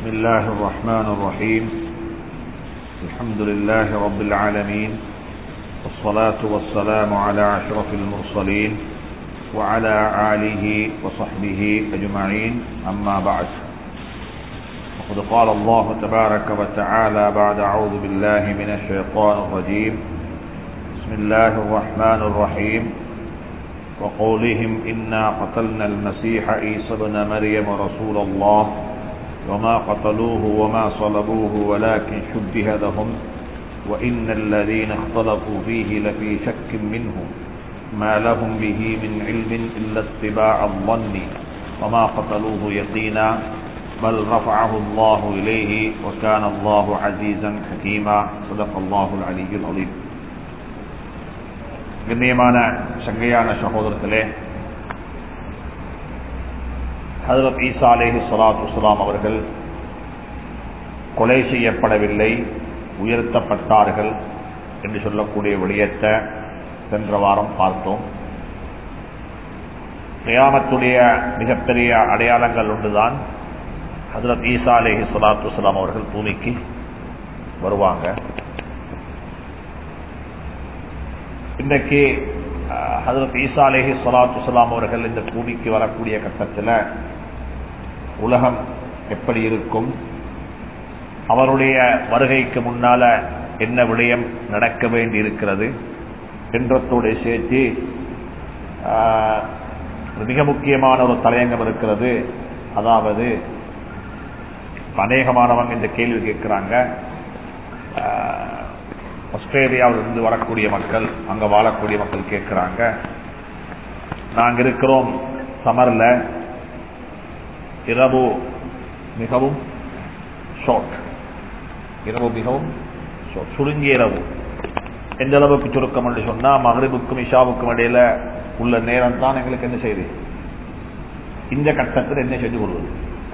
بسم الله الرحمن الرحيم الحمد لله رب العالمين والصلاة والسلام على أشرف المرسلين وعلى آله وصحبه أجمعين أما بعد وقد قال الله تبارك وتعالى بعد أعوذ بالله من الشيطان الرجيم بسم الله الرحمن الرحيم وقولهم إنا قتلنا المسيح عيسى بن مريم رسول الله وما قتلوه وما صلبوه ولكن شبه لهم وإن الذين اختلفوا فيه لفي شك منه ما لهم به من علم إلا اتباع الظن وما قتلوه يقينا بل رفعه الله إليه وكان الله عزيزا حكيما صدق الله العلي العظيم கண்ணியமான சங்கையான சகோதரர்களே ஹதரத் ஈசா அலேஹி சலாத்து வலாம் அவர்கள் கொலை செய்யப்படவில்லை உயர்த்தப்பட்டார்கள் என்று சொல்லக்கூடிய விடயத்தை சென்ற வாரம் பார்த்தோம் கியாமத்துடைய மிகப்பெரிய அடையாளங்கள் ஒன்றுதான் ஹசரத் ஈசா அலேஹி சலாத்து வலாம் அவர்கள் பூமிக்கு வருவாங்க இன்றைக்கு ஹசரத் ஈசா அலேஹி சலாத்து வலாம் அவர்கள் இந்த பூமிக்கு வரக்கூடிய கட்டத்தில் உலகம் எப்படி இருக்கும் அவருடைய வருகைக்கு முன்னால என்ன விடயம் நடக்க வேண்டி இருக்கிறது என்றத்தோடு சேர்த்து மிக முக்கியமான ஒரு தலையங்கம் இருக்கிறது அதாவது அநேகமானவங்க இந்த கேள்வி கேட்கிறாங்க ஆஸ்திரேலியாவிலிருந்து வரக்கூடிய மக்கள் அங்க வாழக்கூடிய மக்கள் கேட்கிறாங்க நாங்க இருக்கிறோம் சமர்ல இரவு மிகவும் ஷார்ட் இரவு மிகவும் சுருங்கிய இரவு எந்த அளவுக்கு சுருக்கம் என்று சொன்னா மகரிபுக்கும் இஷாவுக்கும் இடையில உள்ள நேரம் தான் எங்களுக்கு என்ன செய்யுது இந்த கட்டத்தில் என்ன செஞ்சு கொள்வது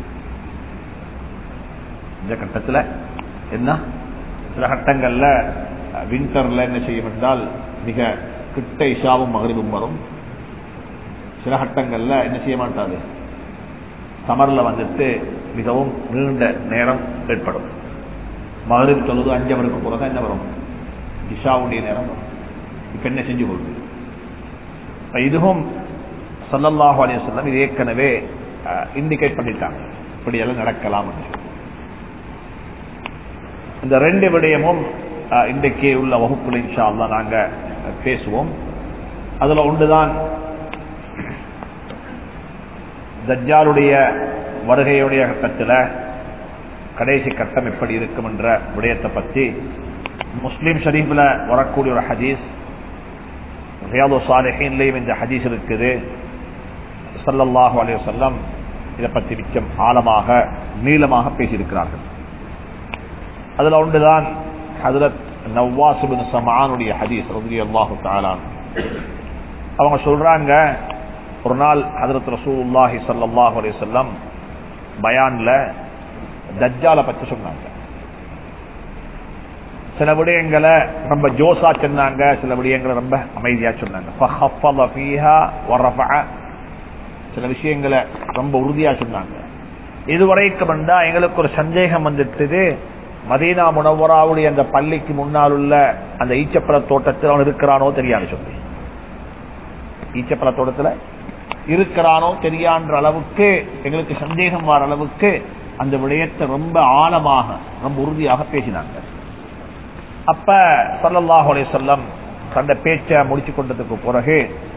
இந்த கட்டத்தில் என்ன சில கட்டங்கள்ல வின்டர்ல என்ன செய்யும் என்றால் மிக கிட்ட இஷாவும் மகரிபும் வரும் சில கட்டங்கள்ல என்ன செய்ய மாட்டாது சமர்ல வந்துட்டு மிகவும் நீண்ட நேரம் ஏற்படும் மகரிப் தொழுது அஞ்சு அவருக்கு பிறகு என்ன வரும் இஷாவுடைய நேரம் வரும் இப்ப என்ன செஞ்சு கொள்வது இதுவும் சல்லல்லாஹு அலைய சொல்லம் இது ஏற்கனவே இண்டிகேட் பண்ணிட்டாங்க இப்படி எல்லாம் நடக்கலாம் இந்த ரெண்டு விடயமும் இன்றைக்கு உள்ள வகுப்புல இன்ஷா அல்லா நாங்க பேசுவோம் அதுல ஒன்றுதான் தஜ்ஜாலுடைய வருகையுடைய கட்டத்தில் கடைசி கட்டம் எப்படி இருக்கும் என்ற விடயத்தை பற்றி முஸ்லீம் ஷரீஃபில் வரக்கூடிய ஒரு ஹதீஸ் ரியாது சாலிஹீன்லையும் இந்த ஹதீஸ் இருக்குது சல்லல்லாஹு அலைய சொல்லம் இதை பற்றி மிச்சம் ஆழமாக நீளமாக பேசியிருக்கிறார்கள் அதுல ஒன்றுதான் ஹதரத் நவ்வாசுபின் சமானுடைய ஹதீஸ் ரபி அல்லாஹு தாலான் அவங்க சொல்றாங்க ஒரு நாள் ஹதரத் ரசூல்லாஹி சல்லாஹு அலைய சொல்லம் பயான்ல தஜ்ஜால பற்றி சொன்னாங்க சில விடயங்களை ரொம்ப ஜோசா சொன்னாங்க சில விடயங்களை ரொம்ப அமைதியா சொன்னாங்க சில விஷயங்களை ரொம்ப உறுதியா சொன்னாங்க இதுவரைக்கும் வந்தா எங்களுக்கு ஒரு சந்தேகம் வந்துட்டு மதீனா முனவராவுடைய அந்த பள்ளிக்கு முன்னால் உள்ள அந்த ஈச்சப்பழ தோட்டத்தில் அவன் இருக்கிறானோ தெரியாது சொல்லி ஈச்சப்பழ தோட்டத்தில் இருக்கிறானோ தெரியான்ற அளவுக்கு எங்களுக்கு சந்தேகம் வர அளவுக்கு அந்த விடயத்தை ரொம்ப ஆழமாக ரொம்ப உறுதியாக பேசினாங்க அப்ப சல்லல்லாஹ் சொல்லம் தந்த பேச்சை முடிச்சு கொண்டதுக்கு பிறகு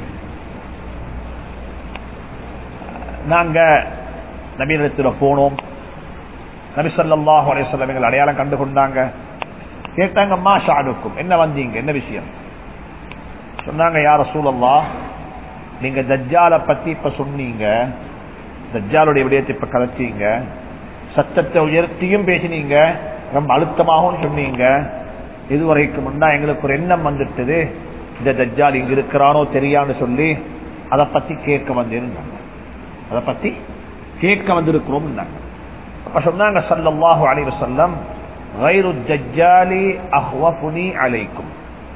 நாங்க நபீனத்துல போனோம் நபி சல்லாஹ் சொல்லம் எங்கள் அடையாளம் கண்டு கொண்டாங்க கேட்டாங்க மா ஷாடுக்கும் என்ன வந்தீங்க என்ன விஷயம் சொன்னாங்க யார சூழல்லா நீங்க தஜ்ஜால பத்தி இப்ப சொன்னீங்க தஜ்ஜாலுடைய விடயத்தை இப்ப கலைச்சீங்க சத்தத்தை உயர்த்தியும் பேசினீங்க ரொம்ப அழுத்தமாகவும் சொன்னீங்க இதுவரைக்கும் முன்னா எங்களுக்கு ஒரு எண்ணம் வந்துட்டது இந்த தஜ்ஜால் இங்க இருக்கிறானோ தெரியான்னு சொல்லி அதை பத்தி கேட்க வந்திருந்தாங்க அதை பத்தி கேட்க வந்திருக்கிறோம் அப்ப சொன்னாங்க சல்லாஹூ அலி வசல்லம் அலைக்கும்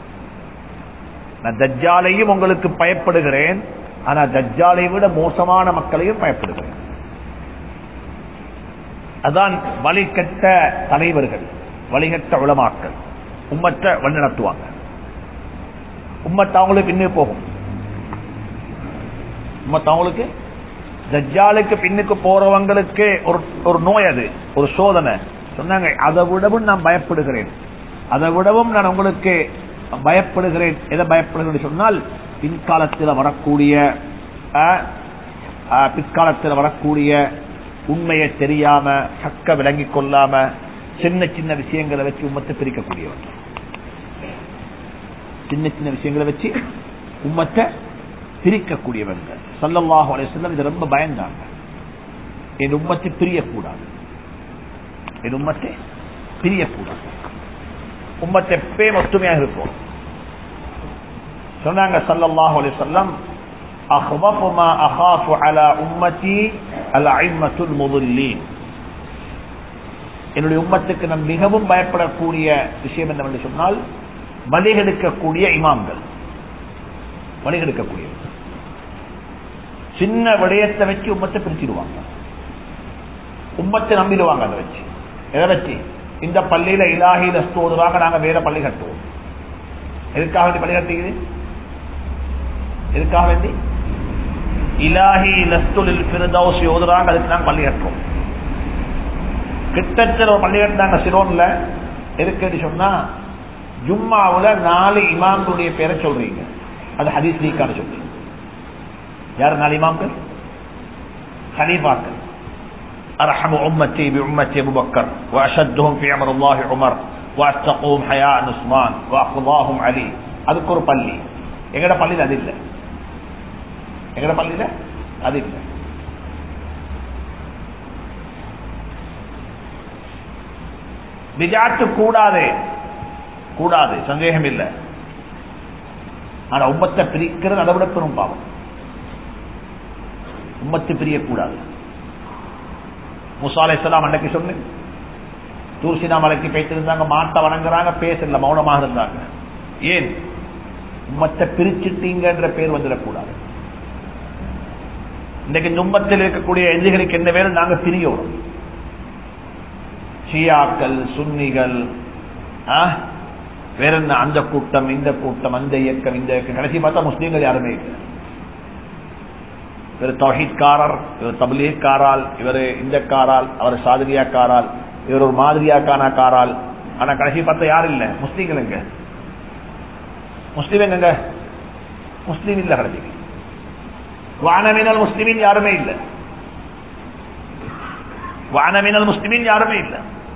நான் தஜ்ஜாலையும் உங்களுக்கு பயப்படுகிறேன் ஆனா தஜ்ஜாலை விட மோசமான மக்களையும் பயப்படுகிறேன் அதான் வழிகட்ட தலைவர்கள் வழிகட்ட உளமாக்கள் உம்மற்ற வழி நடத்துவாங்க உம்மத்த அவங்களுக்கு பின்னே போகும் உம்மத்த அவங்களுக்கு தஜ்ஜாலுக்கு பின்னுக்கு போறவங்களுக்கு ஒரு ஒரு நோய் அது ஒரு சோதனை சொன்னாங்க அதை விடவும் நான் பயப்படுகிறேன் அதை விடவும் நான் உங்களுக்கு பயப்படுகிறேன் எதை பயப்படுகிறேன் சொன்னால் பின்காலத்தில் வரக்கூடிய அஹ், அஹ், பிற்காலத்தில் வரக்கூடிய உண்மையை தெரியாம சக்க விளங்கிக் கொள்ளாம சின்ன சின்ன விஷயங்களை வச்சு உம்மத்தை பிரிக்கக்கூடியவன் சின்ன சின்ன விஷயங்களை வச்சு உம்மத்தை பிரிக்கக்கூடியவங்க சல்லல்லாஹு அலைஹி வஸல்லம் இது ரொம்ப பயந்தாங்க என் உம்மத்தை பிரியக்கூடாது என் உம்மத்தை பிரியக்கூடாது உம்மத்தை எப்பயும் ஒத்துமையாக இருக்கும் சொன்னாங்க சல்லல்லாஹு அலைஹி வஸல்லம் أخوف ما أخاف على أمتي الأئمة المضلين என்னுடைய உம்மத்துக்கு நான் மிகவும் பயப்படக்கூடிய விஷயம் என்னவென்று சொன்னால் வழிகெடுக்கக்கூடிய இமாம்கள் வழிகெடுக்கக்கூடிய சின்ன விடயத்தை வச்சு உம்மத்தை பிரிச்சிடுவாங்க உம்மத்தை நம்பிடுவாங்க அதை வச்சு எதை வச்சு இந்த பள்ளியில இலாஹி லஸ்தோதுவாங்க நாங்க வேற பள்ளி கட்டுவோம் எதுக்காக வேண்டி பள்ளி கட்டுகிறது எதுக்காக வேண்டி இலாஹி லஸ்துலில் பிரதோசி ஓதுறாங்க அதுக்கு நாங்க பள்ளி கட்டுறோம் கிட்டத்தட்ட ஒரு பள்ளி கட்டினாங்க சிரோன்ல எதுக்கு சொன்னா ஜும்மாவுல நாலு இமாம்களுடைய பேரை சொல்றீங்க அது ஹதீஸ் லீக்கான சொல்றீங்க யார் நாலு இமாம்கள் ஹலீஃபாக்கள் أرحم أمتي بأمتي أبو بكر وأشدهم في أمر الله عمر وأتقوهم حياء عثمان وأقضاهم علي أذكر பள்ளி எங்கட பள்ளியில் அது இல்லை எங்கட பள்ளியில அது இல்லை விஜாத்து கூடாது கூடாது சந்தேகம் இல்லை ஆனா உம்மத்தை பிரிக்கிறது அதை விட பெரும் பாவம் உம்மத்து பிரியக்கூடாது முசா அலைஹிஸ்ஸலாம் அன்னைக்கு சொன்னேன் தூர்சினா மலைக்கு பேசிருந்தாங்க மாட்டை வணங்குறாங்க பேசல மௌனமாக இருந்தாங்க ஏன் உம்மத்தை பிரிச்சுட்டீங்கன்ற பேர் வந்துடக்கூடாது இன்னைக்கு இந்த உம்மத்தில் இருக்கக்கூடிய எதிரிகளுக்கு என்ன வேணும் நாங்க பிரியோம் ஷியாக்கள் சுன்னிகள் ஆ? வேற என்ன அந்த கூட்டம் இந்த கூட்டம் அந்த இயக்கம் இந்த இயக்கம் கடைசி பார்த்தா முஸ்லீம்கள் யாருமே இல்லை இவர் தௌஹீத்காரர் இவர் தபிலீக்காரால் இவர் இந்த காரால் அவர் சாதிரியாக்காரால் இவர் ஒரு மாதிரியாக்கான காரால் ஆனா கடைசி பார்த்தா யாரும் இல்ல முஸ்லீம்கள் எங்க முஸ்லீம் எங்க முஸ்லீம் இல்ல கடைசிக்கு வானமினல் முஸ்லிமின் யாருமே இல்ல வானமினல் முஸ்லிமின் யாருமே இல்ல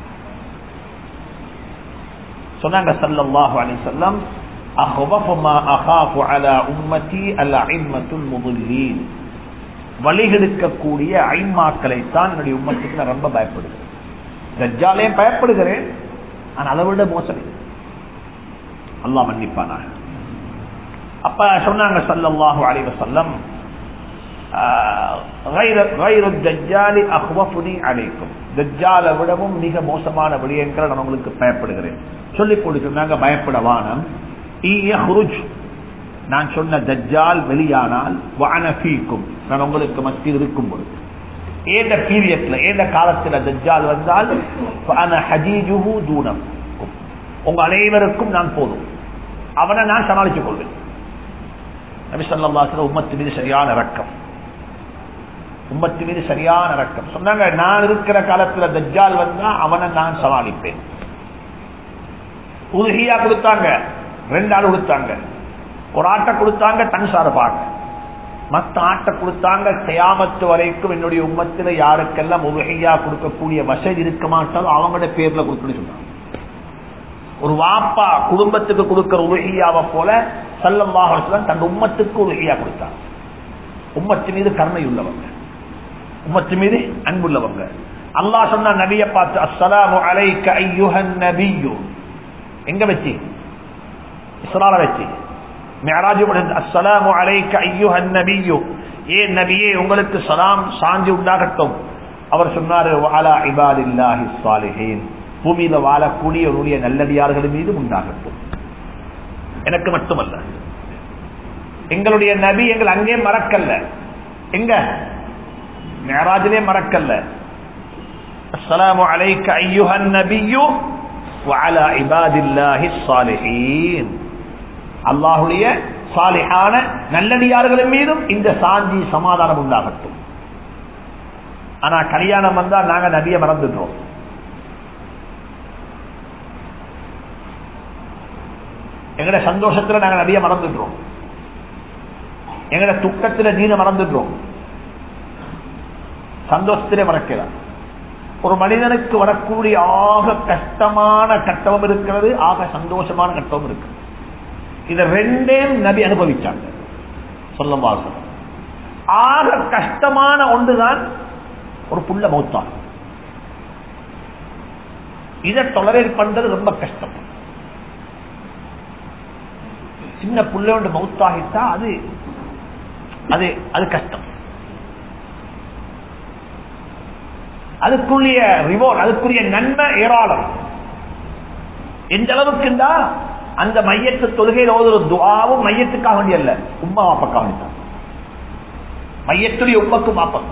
சொன்னாங்க ஸல்லல்லாஹு அலைஹி வஸல்லம் அخوف ما اخاف على امتي الائمه المضلين வழிகெடுக்கக்கூடிய ஐமாக்களை தான் என்னுடைய உம்மத்துக்கு நான் ரொம்ப பயப்படுகிறேன் தஜ்ஜாலே பயப்படுகிறேன் ஆனா அதை விட மோசம் இது. அல்லாஹ் மன்னிப்பானாக அப்ப சொன்னாங்க ஸல்லல்லாஹு அலைஹி வஸல்லம் ஆஹ், غير- غير الدجال أخوفني عليكم. தஜ்ஜாலை விடவும் மிக மோசமான விடயங்களை நான் உங்களுக்கு பயப்படுகிறேன் சொல்லிக் கொண்டு சொன்னாங்க பயப்படவானம் நான் சொன்ன தஜ்ஜால் வெளியானால் வானபீக்கும் நான் உங்களுக்கு மத்தியில் இருக்கும் பொழுது ஏந்த பீரியட்ல ஏந்த காலத்துல தஜ்ஜால் வந்தால் فأنا حجيجه دونكم. உங்க அனைவருக்கும் நான் போதும் அவனை நான் சமாளித்துக் கொள்வேன் நபி ஸல்லல்லாஹு அலைஹி வஸல்லம் உம்மத்து மீது சரியான இரக்கம் உம்மத்து மீது சரியான இரக்கம் சொன்னாங்க நான் இருக்கிற காலத்துல தஜ்ஜால் வந்தா அவனை நான் சமாளிப்பேன் உதுகியா கொடுத்தாங்க ரெண்டு ஆள் கொடுத்தாங்க ஒரு ஆட்டை கொடுத்தாங்க தன் சார்பாக மத்த ஆட்டை கொடுத்தாங்க கியாமத்து வரைக்கும் என்னுடைய உம்மத்துல யாருக்கெல்லாம் உதுகியா கொடுக்கக்கூடிய வசதி இருக்க மாட்டாலும் அவங்களோட பேர்ல கொடுக்கணும்னு சொன்னாங்க ஒரு வாப்பா குடும்பத்துக்கு கொடுக்கிற உலகியாவை போல சல்லல்லாஹ் தன் உம்மத்துக்கு உலகியா கொடுத்தாங்க உம்மத்து மீது கருணை உள்ளவங்க உம்மத்து மீது அன்புள்ளவங்க அல்லாஹ் சொன்ன நபியை பார்த்து அஸ்ஸலாமு அலைக்க ஐயுஹன் நபியு எங்க வச்சு இஸ்ரால வச்சு மியராஜ் அஸ்ஸலாமு அலைக்க ஐயுஹன் நபியு ஏ நபியே உங்களுக்கு சலாம் சாஞ்சி உண்டாகட்டும் அவர் சொன்னாரு வாலா இபாதில்லாஹி ஸாலிஹீன் பூமியில வாழக்கூடிய உன்னுடைய நல்லடியார்கள் மீது உண்டாகட்டும் எனக்கு மட்டுமல்ல எங்களுடைய நபி எங்கள் அங்கே மறக்கல்ல எங்க மேராஜிலே மறக்கல்ல அஸ்ஸலாமு அலைக்க ஐயுஹன் நபியு வஅலா இபாதில்லாஹிஸ் ஸாலிஹீன் அல்லாஹ்வுடைய சாலிஹான நல்லடியார்களின் மீதும் இந்த சாந்தி சமாதானம் உண்டாகட்டும் ஆனா கல்யாணம் வந்தா நாங்க நபியை மறந்துடுறோம் எங்கட சந்தோஷத்துல நாங்க நபியை மறந்துடுறோம் எங்கட துக்கத்துல தீன மறந்துடுறோம் சந்தோஷத்திலே மறக்கிறார் ஒரு மனிதனுக்கு வரக்கூடிய ஆக கஷ்டமான கட்டமும் இருக்கிறது ஆக சந்தோஷமான கட்டமும் இருக்கு இதை ரெண்டையும் நபி அனுபவிச்சாங்க சொல்லும் வாசம் ஆக கஷ்டமான ஒன்றுதான் ஒரு புள்ள மௌத்தான் இதை தொலரேட் பண்றது ரொம்ப கஷ்டம் சின்ன புள்ள ஒன்று மௌத்தாகிட்டா அது அது அது கஷ்டம் அதுக்குரிய ரிவோர்ட் அதுக்குரிய நன்மை ஏராளம் எந்த அளவுக்கு இருந்தா அந்த மையத்து தொழுகையில் ஓதுற துவாவும் மையத்துக்காக வேண்டிய அல்ல உம்மா வாப்பக்காக வேண்டியதான் மையத்துடைய உம்மக்கும் வாப்பம்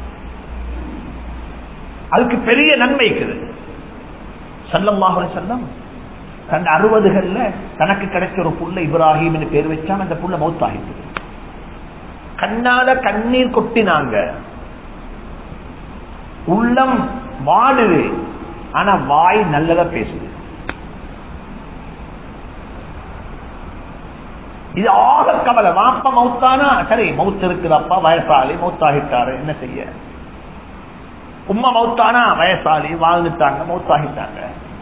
அதுக்கு பெரிய நன்மை இருக்குது சல்லம்மாக செல்லம் தன் அறுபதுகள்ல தனக்கு கிடைச்ச ஒரு புள்ள இப்ராஹிம் பேர் வச்சான் அந்த புள்ள மௌத்தாகிட்டு கண்ணால கண்ணீர் கொட்டினாங்க உள்ளம் வாடுது ஆனா வாய் நல்லதா பேசுது இது ஆக கவலை வாப்ப மௌத்தானா சரி மௌத்து இருக்குது அப்பா வயசாளி மௌத்தாகிட்டாரு என்ன செய்ய உம்மா மௌத்தானா வயசாளி வாழ்ந்துட்டாங்க மௌத்தாகிட்டாங்க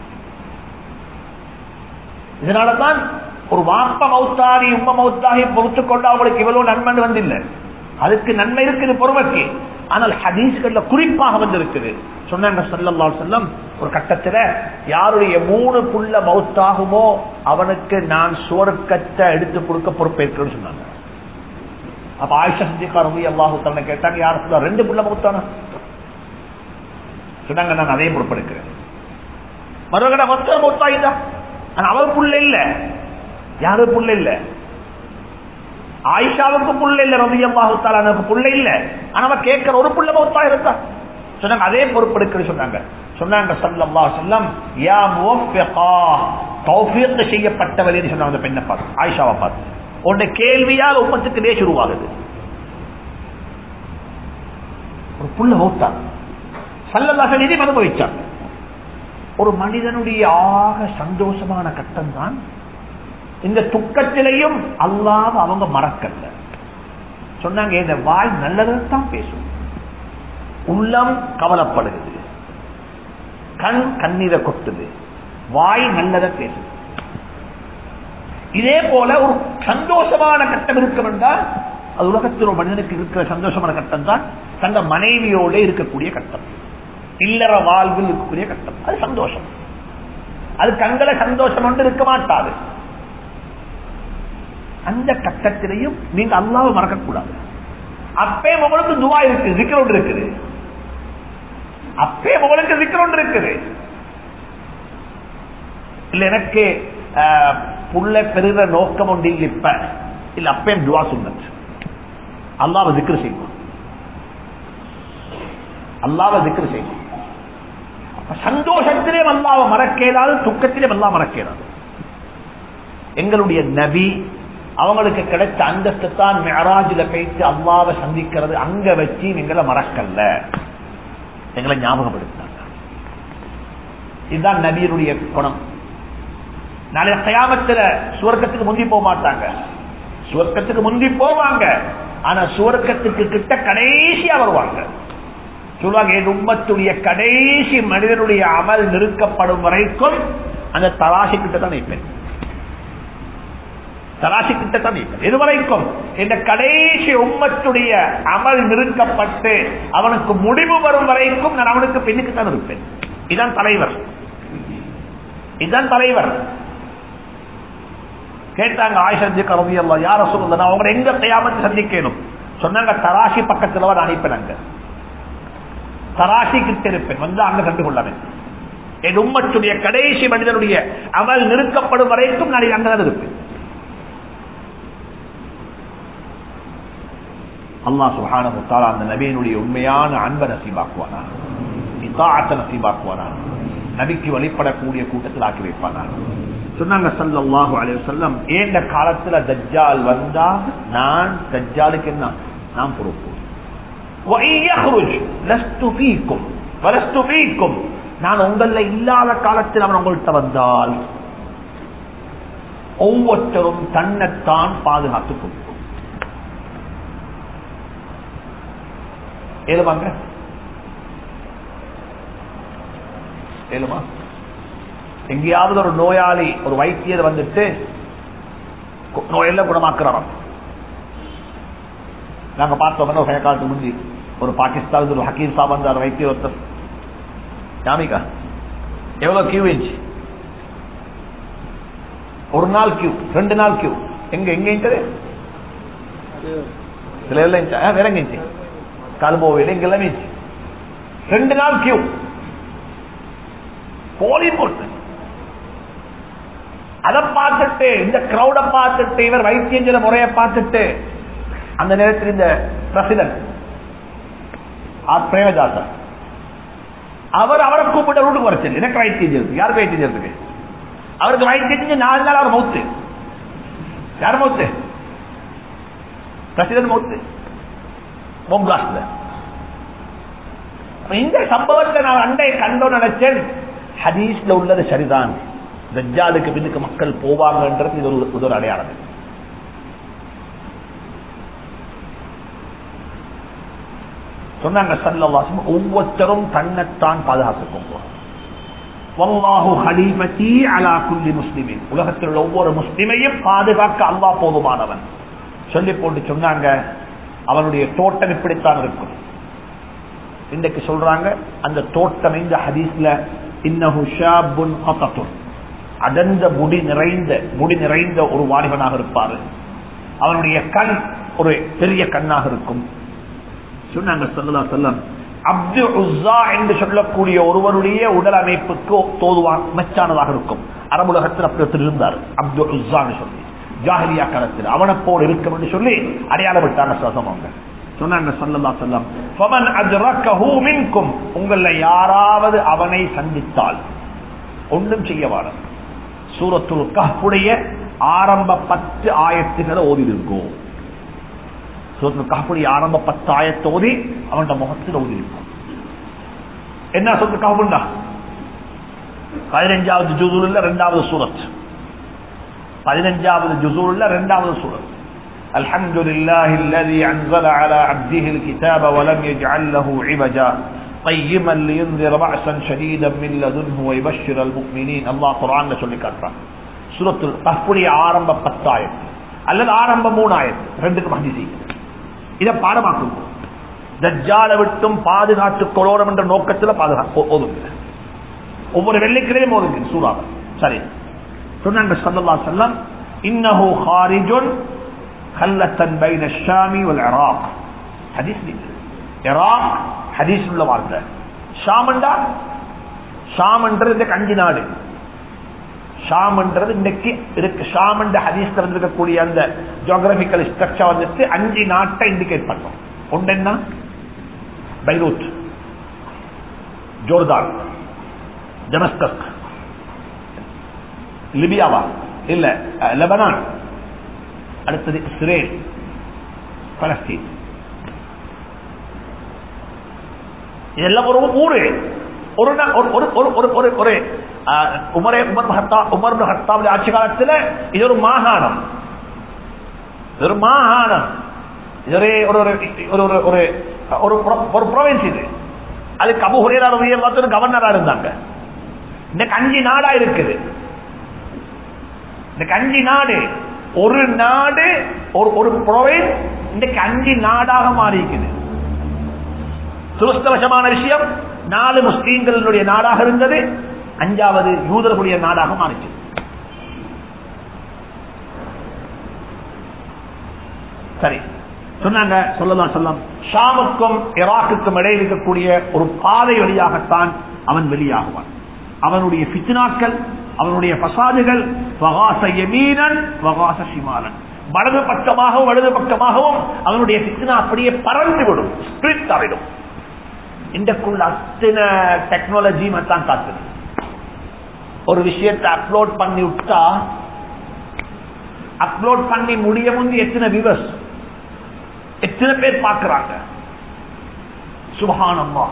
இதனாலதான் ஒரு வாப்ப மௌத்தாரி உம்ம மௌத்தாகி பொறுத்து கொண்டு அவங்களுக்கு இவ்வளவு நன்மை வந்தில்லை அதுக்கு நன்மை இருக்குது பொறுமைக்கு ஆனால் ஹதீஸ்கள்ல குறிப்பாக வந்திருக்குது சொன்னாங்க சல்லல்லா செல்லம் ஒரு கட்டத்துல யாருடைய மூணு புள்ள மௌத்தாகுமோ அவனுக்கு நான் சுவர்க்கத்தை எடுத்து கொடுக்க பொறுப்பேற்கிறேன்னு சொன்னாங்க அப்ப ஆயிஷா சந்திக்கா ரவி அல்லாஹு தன்னை கேட்டாங்க யார் சொல்ல ரெண்டு புள்ள மௌத்தானா சொன்னாங்க நான் அதையும் பொறுப்பெடுக்கிறேன் மறுகட மொத்தம் மௌத்தாயிதான் ஆனா அவர் புள்ள இல்ல யாரு புள்ள இல்ல ஆயிஷாவுக்கு புள்ள இல்ல ரவி அல்லாஹு புள்ள இல்ல ஆனா அவ கேட்கிற ஒரு புள்ள மௌத்தா இருந்தா சொன்னாங்க அதே பொறுப்பெடுக்க சொன்னாங்க சொன்னாங்க சல்லல்லா சொல்லம் யா முவஃபிகா தௌஃபீக் செய்யப்பட்டவளே சொன்னாங்க அந்த பெண்ணை பார்த்து ஆயிஷாவை பார்த்து உன்னுடைய கேள்வியால் உம்மத்துக்கு தேஷ் உருவாகுது ஒரு புள்ள மௌத்தா சல்லல்லா சொல்லி அனுபவிச்சாங்க ஒரு மனிதனுடைய ஆக சந்தோஷமான கட்டம் தான் இந்த துக்கத்திலையும் அல்லாத அவங்க மறக்கல சொன்னாங்க இந்த வாய் நல்லதான் பேசும் உள்ளம் கவலைப்படுகிறது கண் கண்ணீரை கொட்டுது வாய் நல்லத பேசுது இதே போல ஒரு சந்தோஷமான கட்டம் இருக்கும் என்றால் அது உலகத்தில் ஒரு மனிதனுக்கு இருக்கிற சந்தோஷமான கட்டம் தான் தந்த மனைவியோட இருக்கக்கூடிய கட்டம் இல்லற வாழ்வில் இருக்கக்கூடிய கட்டம் அது சந்தோஷம் அது கண்களை சந்தோஷம் ஒன்று இருக்க மாட்டாது அந்த கட்டத்திலையும் நீங்க அல்லாவை மறக்கக்கூடாது அப்பே உங்களுக்கு துவா இருக்கு சிக்கல் ஒன்று இருக்குது அப்பே உங்களுக்கு சிக்கல் ஒன்று இருக்குது இல்ல எனக்கு புள்ள பெருகிற நோக்கம் ஒன்று இல்லை இப்ப இல்ல அப்பே துவா சொன்னது அல்லாவை திக்ரு செய்வோம் அல்லாவை திக்ரு செய்வோம் சந்தோஷத்திலே அல்லாவை மறக்கேதாது துக்கத்திலே அல்லா மறக்கேதாது எங்களுடைய நபி அவங்களுக்கு கிடைச்ச அந்தஸ்து தான் மெராஜில போயிட்டு அல்லாவை சந்திக்கிறது அங்க வச்சு எங்களை மறக்கல்ல எங்களை ஞாபகப்படுத்தினாங்க இதுதான் நபியருடைய குணம் நாளைய கயாமத்துல சுவர்க்கத்துக்கு முந்தி போக மாட்டாங்க சுவர்க்கத்துக்கு முந்தி போவாங்க ஆனா சுவர்க்கத்துக்கு கிட்ட கடைசியா வருவாங்க சொல்லுவாங்க என் உம்மத்துடைய கடைசி மனிதனுடைய அமல் நிறுக்கப்படும் வரைக்கும் அந்த தராசி கிட்ட தான் நிற்பேன் தராசி கிட்ட தான் நிற்பேன் இது வரைக்கும் இந்த கடைசி உம்மத்துடைய அமல் நிறுக்கப்பட்டு அவனுக்கு முடிவு வரும் வரைக்கும் நான் அவனுக்கு பின்னுக்கு தான் இருப்பேன் இதான் தலைவர் இதுதான் தலைவர் கேட்டாங்க ஆயிஷி கரவி அல்லா யார சொல்லுங்க அவங்க எங்க கையாமத்து சந்திக்கணும் சொன்னாங்க தராசி பக்கத்துல நான் அனுப்பேன் அங்க தராசி கிட்ட இருப்பேன் வந்து அங்க கண்டு கொள்ளவேன் என் உம்மத்துடைய கடைசி மனிதனுடைய அமல் நிறுக்கப்படும் வரைக்கும் நான் அங்கதான் இருப்பேன் அல்லா சுஹான அந்த நபியினுடைய உண்மையான அன்பை நசீபாக்குவானா தாத்த நசீபாக்குவானா நபிக்கு வழிபடக்கூடிய கூட்டத்தில் ஆக்கி வைப்பானா சொன்னாங்க சல்லல்லாஹு அலைஹி வஸல்லம் ஏண்ட காலத்துல தஜ்ஜால் வந்தா நான் தஜ்ஜாலுக்கு என்ன நான் பொறுப்பு وَإِنْ يَخْرُجْ لَسْتُ فِيكُمْ وَلَسْتُ فِيكُمْ நான் உங்கள இல்லாத காலத்தில் அவன் உங்கள்கிட்ட வந்தால் ஒவ்வொருத்தரும் தன்னைத்தான் பாதுகாத்துக் கொள்வோம் ஏழுமாங்க ஏழுமா எங்கேயாவது ஒரு நோயாளி ஒரு வைத்தியர் வந்துட்டு கு- நோயெல்லாம் குணமாக்குறாராம் நாங்க பார்த்தோம் ஒரு காலத்துக்கு முந்தி ஒரு பாகிஸ்தான் ஒரு ஹக்கீம் சாப் வந்தார் வைத்தியர் ஒருத்தர் யாமிகா எவ்வளவு கியூ இன்ச்சு ஒரு நாள் கியூ ரெண்டு நாள் கியூ எங்க எங்க இன்ச்சது சில எல்லாம் இன்ச்சா? ஆ, வேற எங்க இன்ச்சு கல்போவில் எங்க எல்லாமே இன்ச்சு ரெண்டு நாள் கியூ போலி போட்டு அதை பார்த்துட்டு இந்த கிரௌட பார்த்துட்டு இவர் வைத்தியஞ்சல முறையை பார்த்துட்டு அந்த நேரத்தில் இந்த பிரசிடன்ட் ஆர் பிரேமதாசன் அவர் அவரை கூப்பிட்ட வீட்டுக்கு வர சொல்லி எனக்கு வைத்தியம் செய்யுது யாருக்கு வைத்தியம் செய்யறதுக்கு அவருக்கு வைத்தியம் செஞ்சு நாலு நாள் அவர் மௌத்து யார் மௌத்து பிரசிடன்ட் மௌத்து போம் பிளாஸ்ட்ல இந்த சம்பவத்தை நான் அண்டை கண்டோ நினைச்சேன் ஹதீஸ்ல உள்ளது சரிதான் தஜ்ஜாலுக்கு பின்னுக்கு மக்கள் போவாங்கன்றது இது ஒரு இது ஒரு அடையாளம் சொன்னாங்க சல்லல்லாஹு ஒவ்வொருத்தரும் தன்னைத்தான் பாதுகாத்துக்கோங்க வல்லாஹு ஹலீஃபதி அலா குல்லி முஸ்லிமின் உலகத்தில் உள்ள ஒவ்வொரு முஸ்லிமையும் பாதுகாக்க அல்லாஹ் போதுமானவன் சொல்லி போட்டு சொன்னாங்க அவனுடைய தோட்டம் இப்படித்தான் இருக்கும் இன்றைக்கு சொல்றாங்க அந்த தோட்டம் இந்த ஹதீஸ்ல இன்னஹு ஷாபுன் கதத்துன் அடர்ந்த முடி நிறைந்த முடி நிறைந்த ஒரு வாலிபனாக இருப்பாரு அவனுடைய கண் ஒரு பெரிய கண்ணாக இருக்கும் சொன்னாங்க சல்லா செல்லம் அப்து உஸ்ஸா என்று சொல்லக்கூடிய ஒருவருடைய உடல் அமைப்புக்கு தோதுவான் மச்சானதாக இருக்கும் அரபுலகத்தில் அப்படி ஒருத்தர் இருந்தார் அப்து உஸ்ஸான்னு சொல்லி ஜாஹிலியா காலத்தில் அவனை போல் இருக்கும் என்று சொல்லி அடையாளம் விட்டாங்க சசமங்க சொன்னாங்க சல்லல்லா செல்லம் ஃபமன் அஜ்ரக்கஹு மின்கும் உங்கள யாராவது அவனை சந்தித்தால் ஒன்றும் செய்ய வாரம் சூரத்துல் கஹ்புடைய ஆரம்ப பத்து ஆயத்துகளை ஓதி இருக்கும் சூரத்துல் கஹ்புடைய ஆரம்ப பத்து ஆயத்தை ஓதி அவனோட முகத்தில் ஓதி இருக்கும் என்ன சூரத்து கஹ்புண்டா பதினஞ்சாவது ஜுசூரில் இரண்டாவது சூரத் பதினஞ்சாவது ஜுசூரில் இரண்டாவது சூரத் الحمد لله الذي أنزل على عبده الكتاب ولم يجعل له عوجا قيما لينذر بأسا شديدا من لدنه ويبشر المؤمنين الله قرآن சொல்லி காட்டுறான் சூரத்துல் கஹ்புடைய ஆரம்ப பத்தாயிரம் அல்லது ஆரம்ப மூணாயிரம் ரெண்டுக்கும் ஹதீசி இதை பாடமாக்கும் தஜ்ஜால விட்டும் பாதுகாத்துக் கொள்ளணும் என்ற நோக்கத்தில் பாதுகாப்பு ஓதுங்க ஒவ்வொரு வெள்ளிக்கிழையும் ஓதுங்க சூறாவை சரி சொன்னாங்க சல்லல்லா செல்லம் இன்னஹு ஹாரிஜுன் خلة بين الشام والعراق حديث دي عراق حديث உள்ள வார்த்தை ஷாமண்டா ஷாமன்றது இந்த கஞ்சி நாடு ஷாமன்றது இன்னைக்கு இருக்கு ஷாமண்ட ஹதீஸ் இருக்கக்கூடிய அந்த ஜியோகிராபிக்கல் ஸ்ட்ரக்சர் வந்துட்டு அஞ்சு நாட்டை இண்டிகேட் பண்ணோம் ஒன்று என்ன பைரூட் ஜோர்தான் டெமஸ்கஸ் லிபியாவா இல்ல அஹ், லெபனான் அடுத்தது இஸ்ரேல் பலஸ்தீன் இதெல்லாம் ஒரு ஊரு ஒரு நா- ஒரு ஒரு ஒரு ஒரு ஒரு ஒரு ஆஹ், உமரே உமர் ஹத்தா உமர் ஹத்தாவுடைய ஆட்சி காலத்தில் இது ஒரு மாகாணம் இது ஒரு மாகாணம் இது ஒரு ஒரு ஒரு ஒரு ஒரு ஒரு ஒரு pro- ஒரு ப்ரொவின்ஸ் இது அதுக்கு அபு ஹுரேரா பார்த்து கவர்னரா இருந்தாங்க இன்னைக்கு அஞ்சு நாடா இருக்குது இந்த அஞ்சு நாடு ஒரு நாடு ஒரு ஒரு ப்ரொவின்ஸ் இன்றைக்கு அஞ்சு நாடாக மாறிக்குது துரஸ்தவசமான விஷயம் நாலு முஸ்லீம்களுடைய நாடாக இருந்தது அஞ்சாவது யூதர்களுடைய நாடாக மாறிச்சு சரி சொன்னாங்க சொல்லலாம் சொல்லலாம் ஷாமுக்கும் ஈராக்குக்கும் இடையில் இருக்கக்கூடிய ஒரு பாதை வழியாகத்தான் அவன் வெளியாகுவான் அவனுடைய பித்னாக்கள் அவனுடைய பசாதுகள் வகாச யமீனன் வகாச சிமாலன் வலது பக்கமாகவும் வலது பக்கமாகவும் அவனுடைய பித்னா அப்படியே பறந்து விடும் ஸ்பிரிட் ஆகிடும் இன்றைக்குள்ள அத்தனை டெக்னாலஜி தான் காத்துது ஒரு விஷயத்தை அப்லோட் பண்ணி விட்டா அப்லோட் பண்ணி முடிய முந்தி எத்தனை விவஸ் எத்தனை பேர் பார்க்கிறாங்க சுபகானம்மா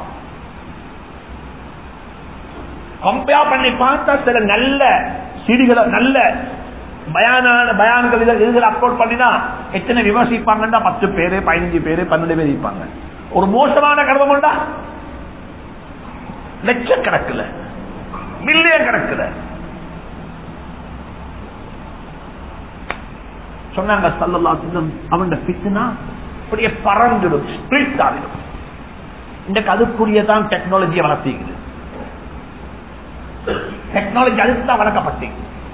கம்பேர் பண்ணி பார்த்தா சில நல்ல சிடிகளை நல்ல பயானான பயான்கள் இதில் இதுகளை அப்லோட் பண்ணினா எத்தனை விமர்சிப்பாங்கன்னா பத்து பேரு பதினஞ்சு பேரு பன்னெண்டு பேர் இருப்பாங்க ஒரு மோசமான கர்மம் உண்டா லட்சக்கணக்கில் மில்லியன் கணக்கில் சொன்னாங்க சல்லல்லா செல்லம் அவன் பித்துனா அப்படியே பறந்துடும் ஸ்பிரிட் ஆகிடும் இன்றைக்கு அதுக்குரியதான் டெக்னாலஜியை வளர்த்திக்குது டெக்னாலஜி அதுதான் வளர்க்கப்பட்டீங்க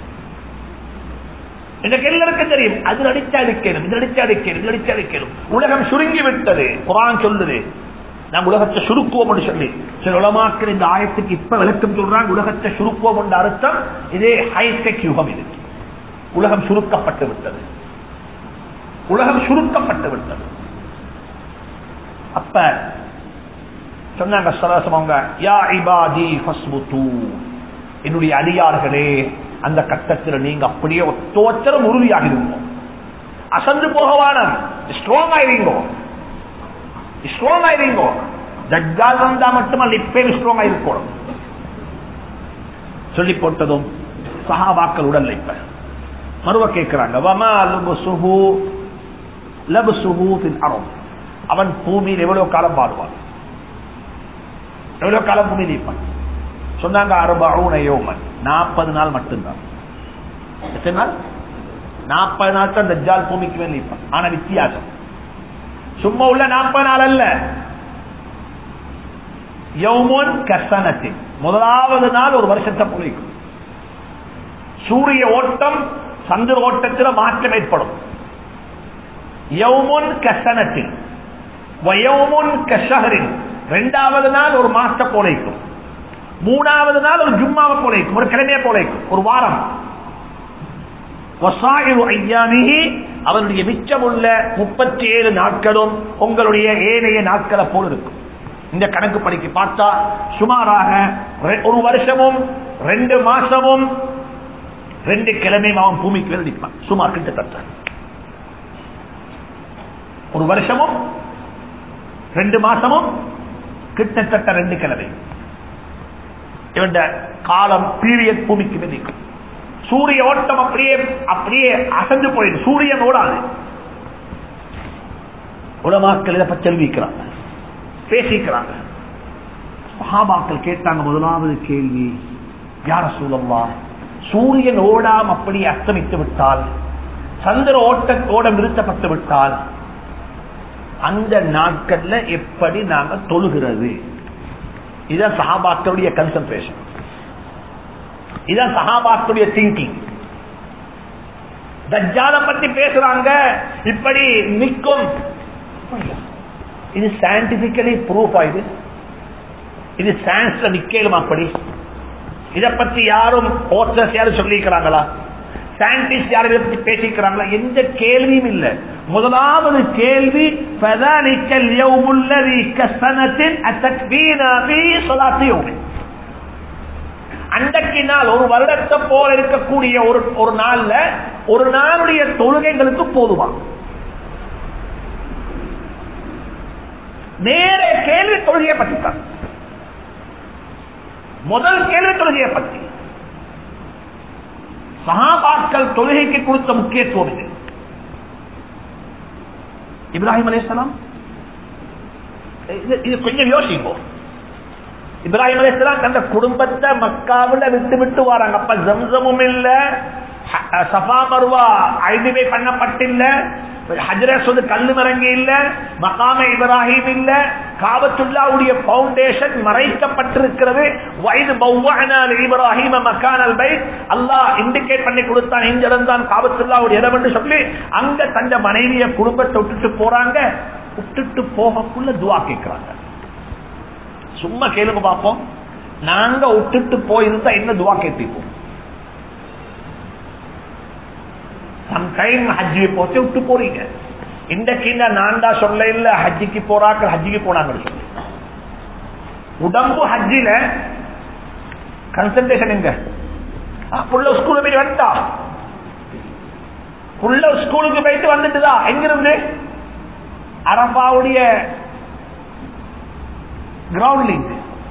எனக்கு எல்லாருக்கும் தெரியும் அது அடிச்சா அடிக்கணும் இது அடிச்சா அடிக்கணும் இது அடிச்சா அடிக்கணும் உலகம் சுருங்கி விட்டது குரான் சொல்லுது நாம் உலகத்தை சுருக்குவோம் சொல்லி சில உலமாக்கள் இந்த ஆயத்துக்கு இப்ப விளக்கம் சொல்றாங்க உலகத்தை சுருக்குவோம் என்ற அர்த்தம் இதே ஹைடெக் யுகம் இது உலகம் சுருக்கப்பட்டு விட்டது உலகம் சுருக்கப்பட்டு விட்டது அப்ப சொன்னாங்க சரசமங்க யா இபாதி ஃபஸ்முது என்னுடைய அடியார்களே அந்த கட்டத்தில் நீங்க அப்படியே ஒத்தோச்சரம் உறுதியாக இருந்தோம் அசந்து போகவான ஸ்ட்ராங் ஆயிருங்க ஸ்ட்ராங் ஆயிருங்க ஜட்ஜால் வந்தா மட்டுமல்ல இப்பே ஸ்ட்ராங் ஆயிருக்கணும் சொல்லி போட்டதும் சஹாபாக்கள் உடல்ல இப்ப மறுவ கேட்கிறாங்க வமா லுபுசுஹு லபுசுஹு ஃபில் அர்த் அவன் பூமியில் எவ்வளவு காலம் வாடுவான் எவ்வளவு காலம் பூமியில் இருப்பான் சொன்னாங்க அறுபூன யோமன் நாற்பது நாள் மட்டும்தான் எத்தனை நாள் நாற்பது நாள் தான் தஜ்ஜால் பூமிக்கு மேல் இருப்பான் ஆனா வித்தியாசம் சும்மா உள்ள நாற்பது நாள் அல்ல யௌமோன் கசனத்தின் முதலாவது நாள் ஒரு வருஷத்தை பொழிக்கும் சூரிய ஓட்டம் சந்திர ஓட்டத்தில் மாற்றம் ஏற்படும் யௌமுன் கசனத்தில் வயோமுன் கஷஹரின் இரண்டாவது நாள் ஒரு மாசத்தை போலைக்கும் மூணாவது நாள் ஒரு ஜும்மாவை போலைக்கும் ஒரு கிழமையை போலைக்கும் ஒரு வாரம் அவருடைய மிச்சமுள்ள முப்பத்தி ஏழு நாட்களும் உங்களுடைய ஏனைய நாட்களை போல் இருக்கும் இந்த கணக்கு படிக்க பார்த்தா சுமாராக ஒரு வருஷமும் ரெண்டு மாசமும் ரெண்டு கிழமையும் அவன் பூமிக்கு வெளிப்பான் சுமார் கிட்டத்தட்ட ஒரு வருஷமும் ரெண்டு மாசமும் கிட்டத்தட்ட ரெண்டு கிழமை இவன் காலம் பீரியட் பூமிக்கு வெளிக்கும் சூரிய ஓட்டம் அப்படியே அப்படியே அசந்து போயிடும் சூரியன் ஓடாது உலமாக்கள் இதை பற்றி தெரிவிக்கிறாங்க பேசிக்கிறாங்க மகாபாக்கள் கேட்டாங்க முதலாவது கேள்வி யார சூழல்லா சூரியன் ஓடாம் அப்படி அஸ்தமித்து விட்டால் சந்திர ஓட்டத்தோட நிறுத்தப்பட்டு விட்டால் அந்த நாட்கள்ல எப்படி நாங்க தொழுகிறது இதுதான் சஹாபாக்களுடைய கன்சன்ட்ரேஷன் இதுதான் சஹாபாக்களுடைய திங்கிங் தஜ்ஜால பத்தி பேசுறாங்க இப்படி நிற்கும் இது சயின்டிபிக்கலி ப்ரூஃப் ஆயுது இது சயின்ஸ்ல நிக்கலும் அப்படி இத பத்தி யாரும் ஓட்டர்ஸ் யாரும் சொல்லிக்கிறாங்களா சயின்டிஸ்ட் யாரும் இதை பத்தி பேசிக்கிறாங்களா எந்த கேள்வியும் இல்லை முதலாவது கேள்வி அன்றைக்கு நாள் ஒரு வருடத்தை போல இருக்கக்கூடிய ஒரு ஒரு நாள்ல ஒரு நாளுடைய தொழுகைகளுக்கு போதுமா நேர கேள்வி தொழுகையை பற்றி தான் முதல் கேள்வி தொழுகையை பற்றி சகாபாக்கள் தொழுகைக்கு கொடுத்த முக்கியத்துவம் இது இப்ராஹிம் அலேஸ்லாம் இது கொஞ்சம் யோசிப்போம் இப்ராஹிம் அலேஸ்லாம் தந்த குடும்பத்தை மக்காவில் விட்டு விட்டு வராங்க அப்ப ஜம்சமும் இல்ல சஃபா மருவா ஐடிவை பண்ணப்பட்டில்ல ஹஜரசோது கல்லு மரங்கி இல்ல மகாம இப்ராஹிம் இல்ல காபத்துல்லாவுடைய பவுண்டேஷன் மறைக்கப்பட்டிருக்கிறது வயது பௌவானால் இப்ராஹிம மக்கானல் பை அல்லாஹ் இண்டிகேட் பண்ணி கொடுத்தான் இங்கிருந்தான் காபத்துல்லாவுடைய இடம் என்று சொல்லி அங்க தந்த மனைவிய குடும்பத்தை விட்டுட்டு போறாங்க விட்டுட்டு போகக்குள்ள துவா கேட்கிறாங்க சும்மா கேளுங்க பார்ப்போம் நாங்க விட்டுட்டு போயிருந்தா என்ன துவா கேட்டிருப்போம் சம்டைம் ஹஜ்ஜி போச்சு விட்டு போறீங்க இன்றைக்கு நான் தான் சொல்ல இல்ல ஹஜ்ஜிக்கு போறாக்கள் ஹஜ்ஜிக்கு போனாங்கன்னு சொல்லி உடம்பு ஹஜ்ஜில கன்சன்ட்ரேஷன் எங்க ஆ, புள்ள ஸ்கூலுக்கு போயிட்டு வந்துட்டா புள்ள ஸ்கூலுக்கு போயிட்டு வந்துட்டுதா எங்கிருந்து அரபாவுடைய கிரவுண்ட் லிங்க்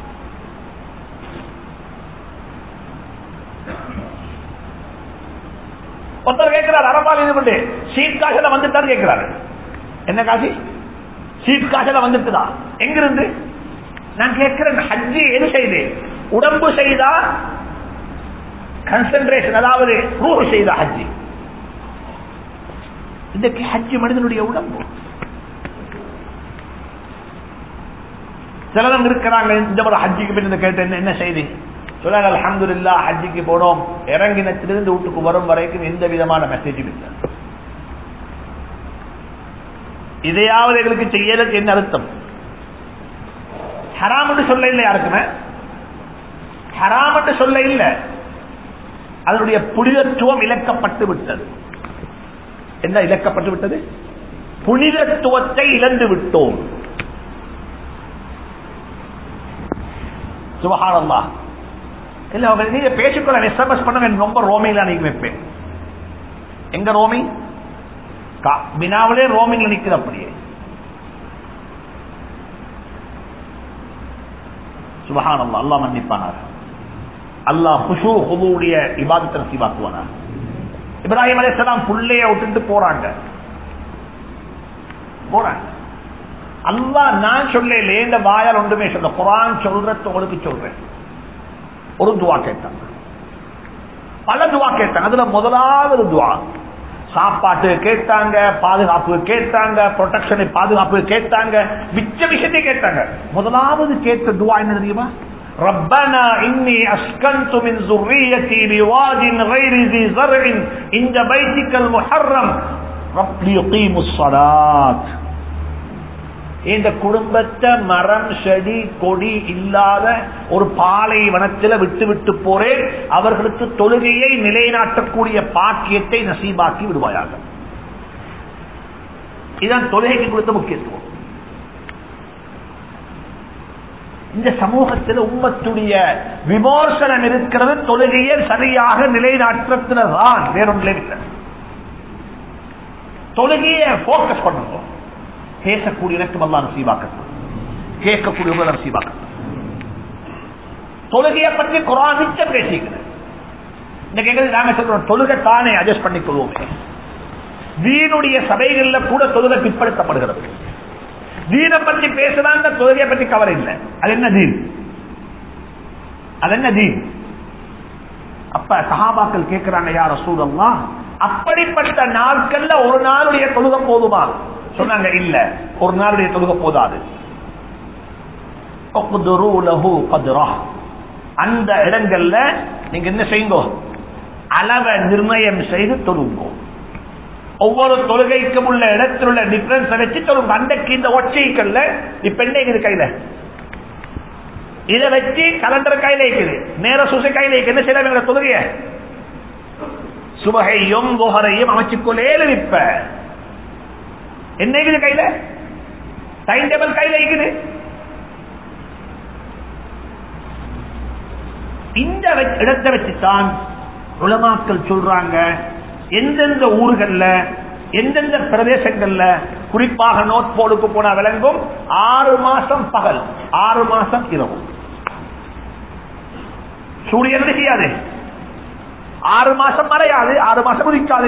ஒருத்தர் கேட்கிறார் அரபால் இது பண்ணு சீட் காசுல வந்துட்டாரு கேட்கிறாரு என்ன காசி சீட் காசுல வந்துட்டுதா எங்கிருந்து நான் கேட்கிறேன் ஹஜ்ஜி எது செய்து உடம்பு செய்தா கன்சன்ட்ரேஷன் அதாவது ரூஹ் செய்தா ஹஜ்ஜி இன்றைக்கு ஹஜ்ஜி மனிதனுடைய உடம்பு சிலரும் இருக்கிறாங்க இந்த முறை ஹஜ்ஜிக்கு பின் கேட்டு என்ன என்ன செய்தி சொல்லாங்க அல்ஹம்துலில்லாஹ் ஹஜ்ஜிக்கு போனோம் இறங்கினத்திலிருந்து வீட்டுக்கு வரும் வரைக்கும் எந்த விதமான மெசேஜும் இல்லை இதையாவது எங்களுக்கு செய்யறதுக்கு என்ன அர்த்தம் ஹராம் என்று சொல்ல இல்லை யாருக்குமே ஹராம் என்று சொல்ல இல்லை அதனுடைய புனிதத்துவம் இழக்கப்பட்டு விட்டது என்ன இழக்கப்பட்டு விட்டது புனிதத்துவத்தை இழந்து விட்டோம் சுபஹானல்லா இல்ல அவங்க நீங்க பேசிக்கொள்ள எஸ்எம்எஸ் பண்ண ரொம்ப ரோமிங்ல அன்னைக்கு வைப்பேன் எங்க ரோமிங் வினாவிலே ரோமிங்ல நிக்கிற அப்படியே சுபஹானல்லா அல்லாஹ் மன்னிப்பானார் அல்லாஹ் குஷு ஹுபுடைய இபாதத்தை நசீபாக்குவானார் இப்ராஹிம் அலைஹிஸ்ஸலாம் புள்ளைய விட்டுட்டு போறாங்க போறாங்க அல்லாஹ் நான் சொல்லல இந்த வாயால் ஒன்றுமே சொல்ல குரான் சொல்றது உங்களுக்கு சொல்றேன் ஒரு துவா கேட்டாங்க பல துவா கேட்டாங்க அதுல முதலாவது துவா சாப்பாட்டு கேட்டாங்க பாதுகாப்பு கேட்டாங்க ப்ரொடெக்ஷனை பாதுகாப்பு கேட்டாங்க மிச்ச விஷயத்தை கேட்டாங்க முதலாவது கேட்ட துவா என்ன தெரியுமா ربنا إني أسكنت من ذريتي بواد غير ذي زرع عند بيتك المحرم رب ليقيموا الصلاة இந்த குடும்பத்தை மரம் செடி கொடி இல்லாத ஒரு பாலை வனத்தில் விட்டு விட்டு போறேன் அவர்களுக்கு தொழுகையை நிலைநாட்டக்கூடிய பாக்கியத்தை நசீபாக்கி விடுவாயாக இதுதான் தொழுகைக்கு கொடுத்த முக்கியத்துவம் இந்த சமூகத்தில் உம்மத்துடைய விமர்சனம் இருக்கிறது தொழுகையை சரியாக நிலைநாட்டத்தில்தான் வேறொன்றில் இல்லை தொழுகையை போக்கஸ் பண்ணுவோம் பேசக்கூடிய எனக்கு அல்லா நசீபாக்கட்டும் கேட்கக்கூடிய நசீபாக்கட்டும் தொழுகையை பற்றி குரான் மிச்சம் பேசிக்கிறேன் இன்னைக்கு எங்களுக்கு நாங்க சொல்றோம் தொழுகை தானே அட்ஜஸ்ட் பண்ணிக்கொள்வோமே தீனுடைய சபைகள்ல கூட தொழுகை பிற்படுத்தப்படுகிறது தீனை பற்றி பேசுறாங்க தொழுகையை பற்றி கவலை இல்லை அது என்ன தீன் அது என்ன தீன் அப்ப சஹாபாக்கள் கேட்கிறாங்க யார் சூழல்லாம் அப்படிப்பட்ட நாட்கள்ல ஒரு நாளுடைய தொழுகை போதுமா சொன்னாங்க இல்ல ஒரு நாளுடைய தொழுகை போதாது அந்த இடங்கள்ல நீங்க என்ன செய்யுங்க அளவை நிர்ணயம் செய்து தொழுங்கோ ஒவ்வொரு தொழுகைக்கும் உள்ள இடத்தில் உள்ள டிஃபரன்ஸ் வச்சு தொழுங்க அன்றைக்கு இந்த ஒற்றைக்கல்ல இப்ப என்ன இருக்குது கையில இதை வச்சு கலண்டர் கையில இருக்குது நேர சுசை கையில இருக்கு என்ன செய்யலாம் தொழுகைய சுபகையும் குஹரையும் அமைச்சுக்கொள்ளே விப்ப என்ன இருக்குது கையில டைம் டேபிள் கையில இருக்குது இந்த இடத்தை வச்சுதான் உலமாக்கள் சொல்றாங்க எந்தெந்த ஊர்கள்ல எந்தெந்த பிரதேசங்கள்ல குறிப்பாக நோட் போலுக்கு போனா விளங்கும் ஆறு மாசம் பகல் ஆறு மாசம் இரவு சூரியன் செய்யாது ஆறு மாசம் மறையாது ஆறு மாசம் உதிக்காது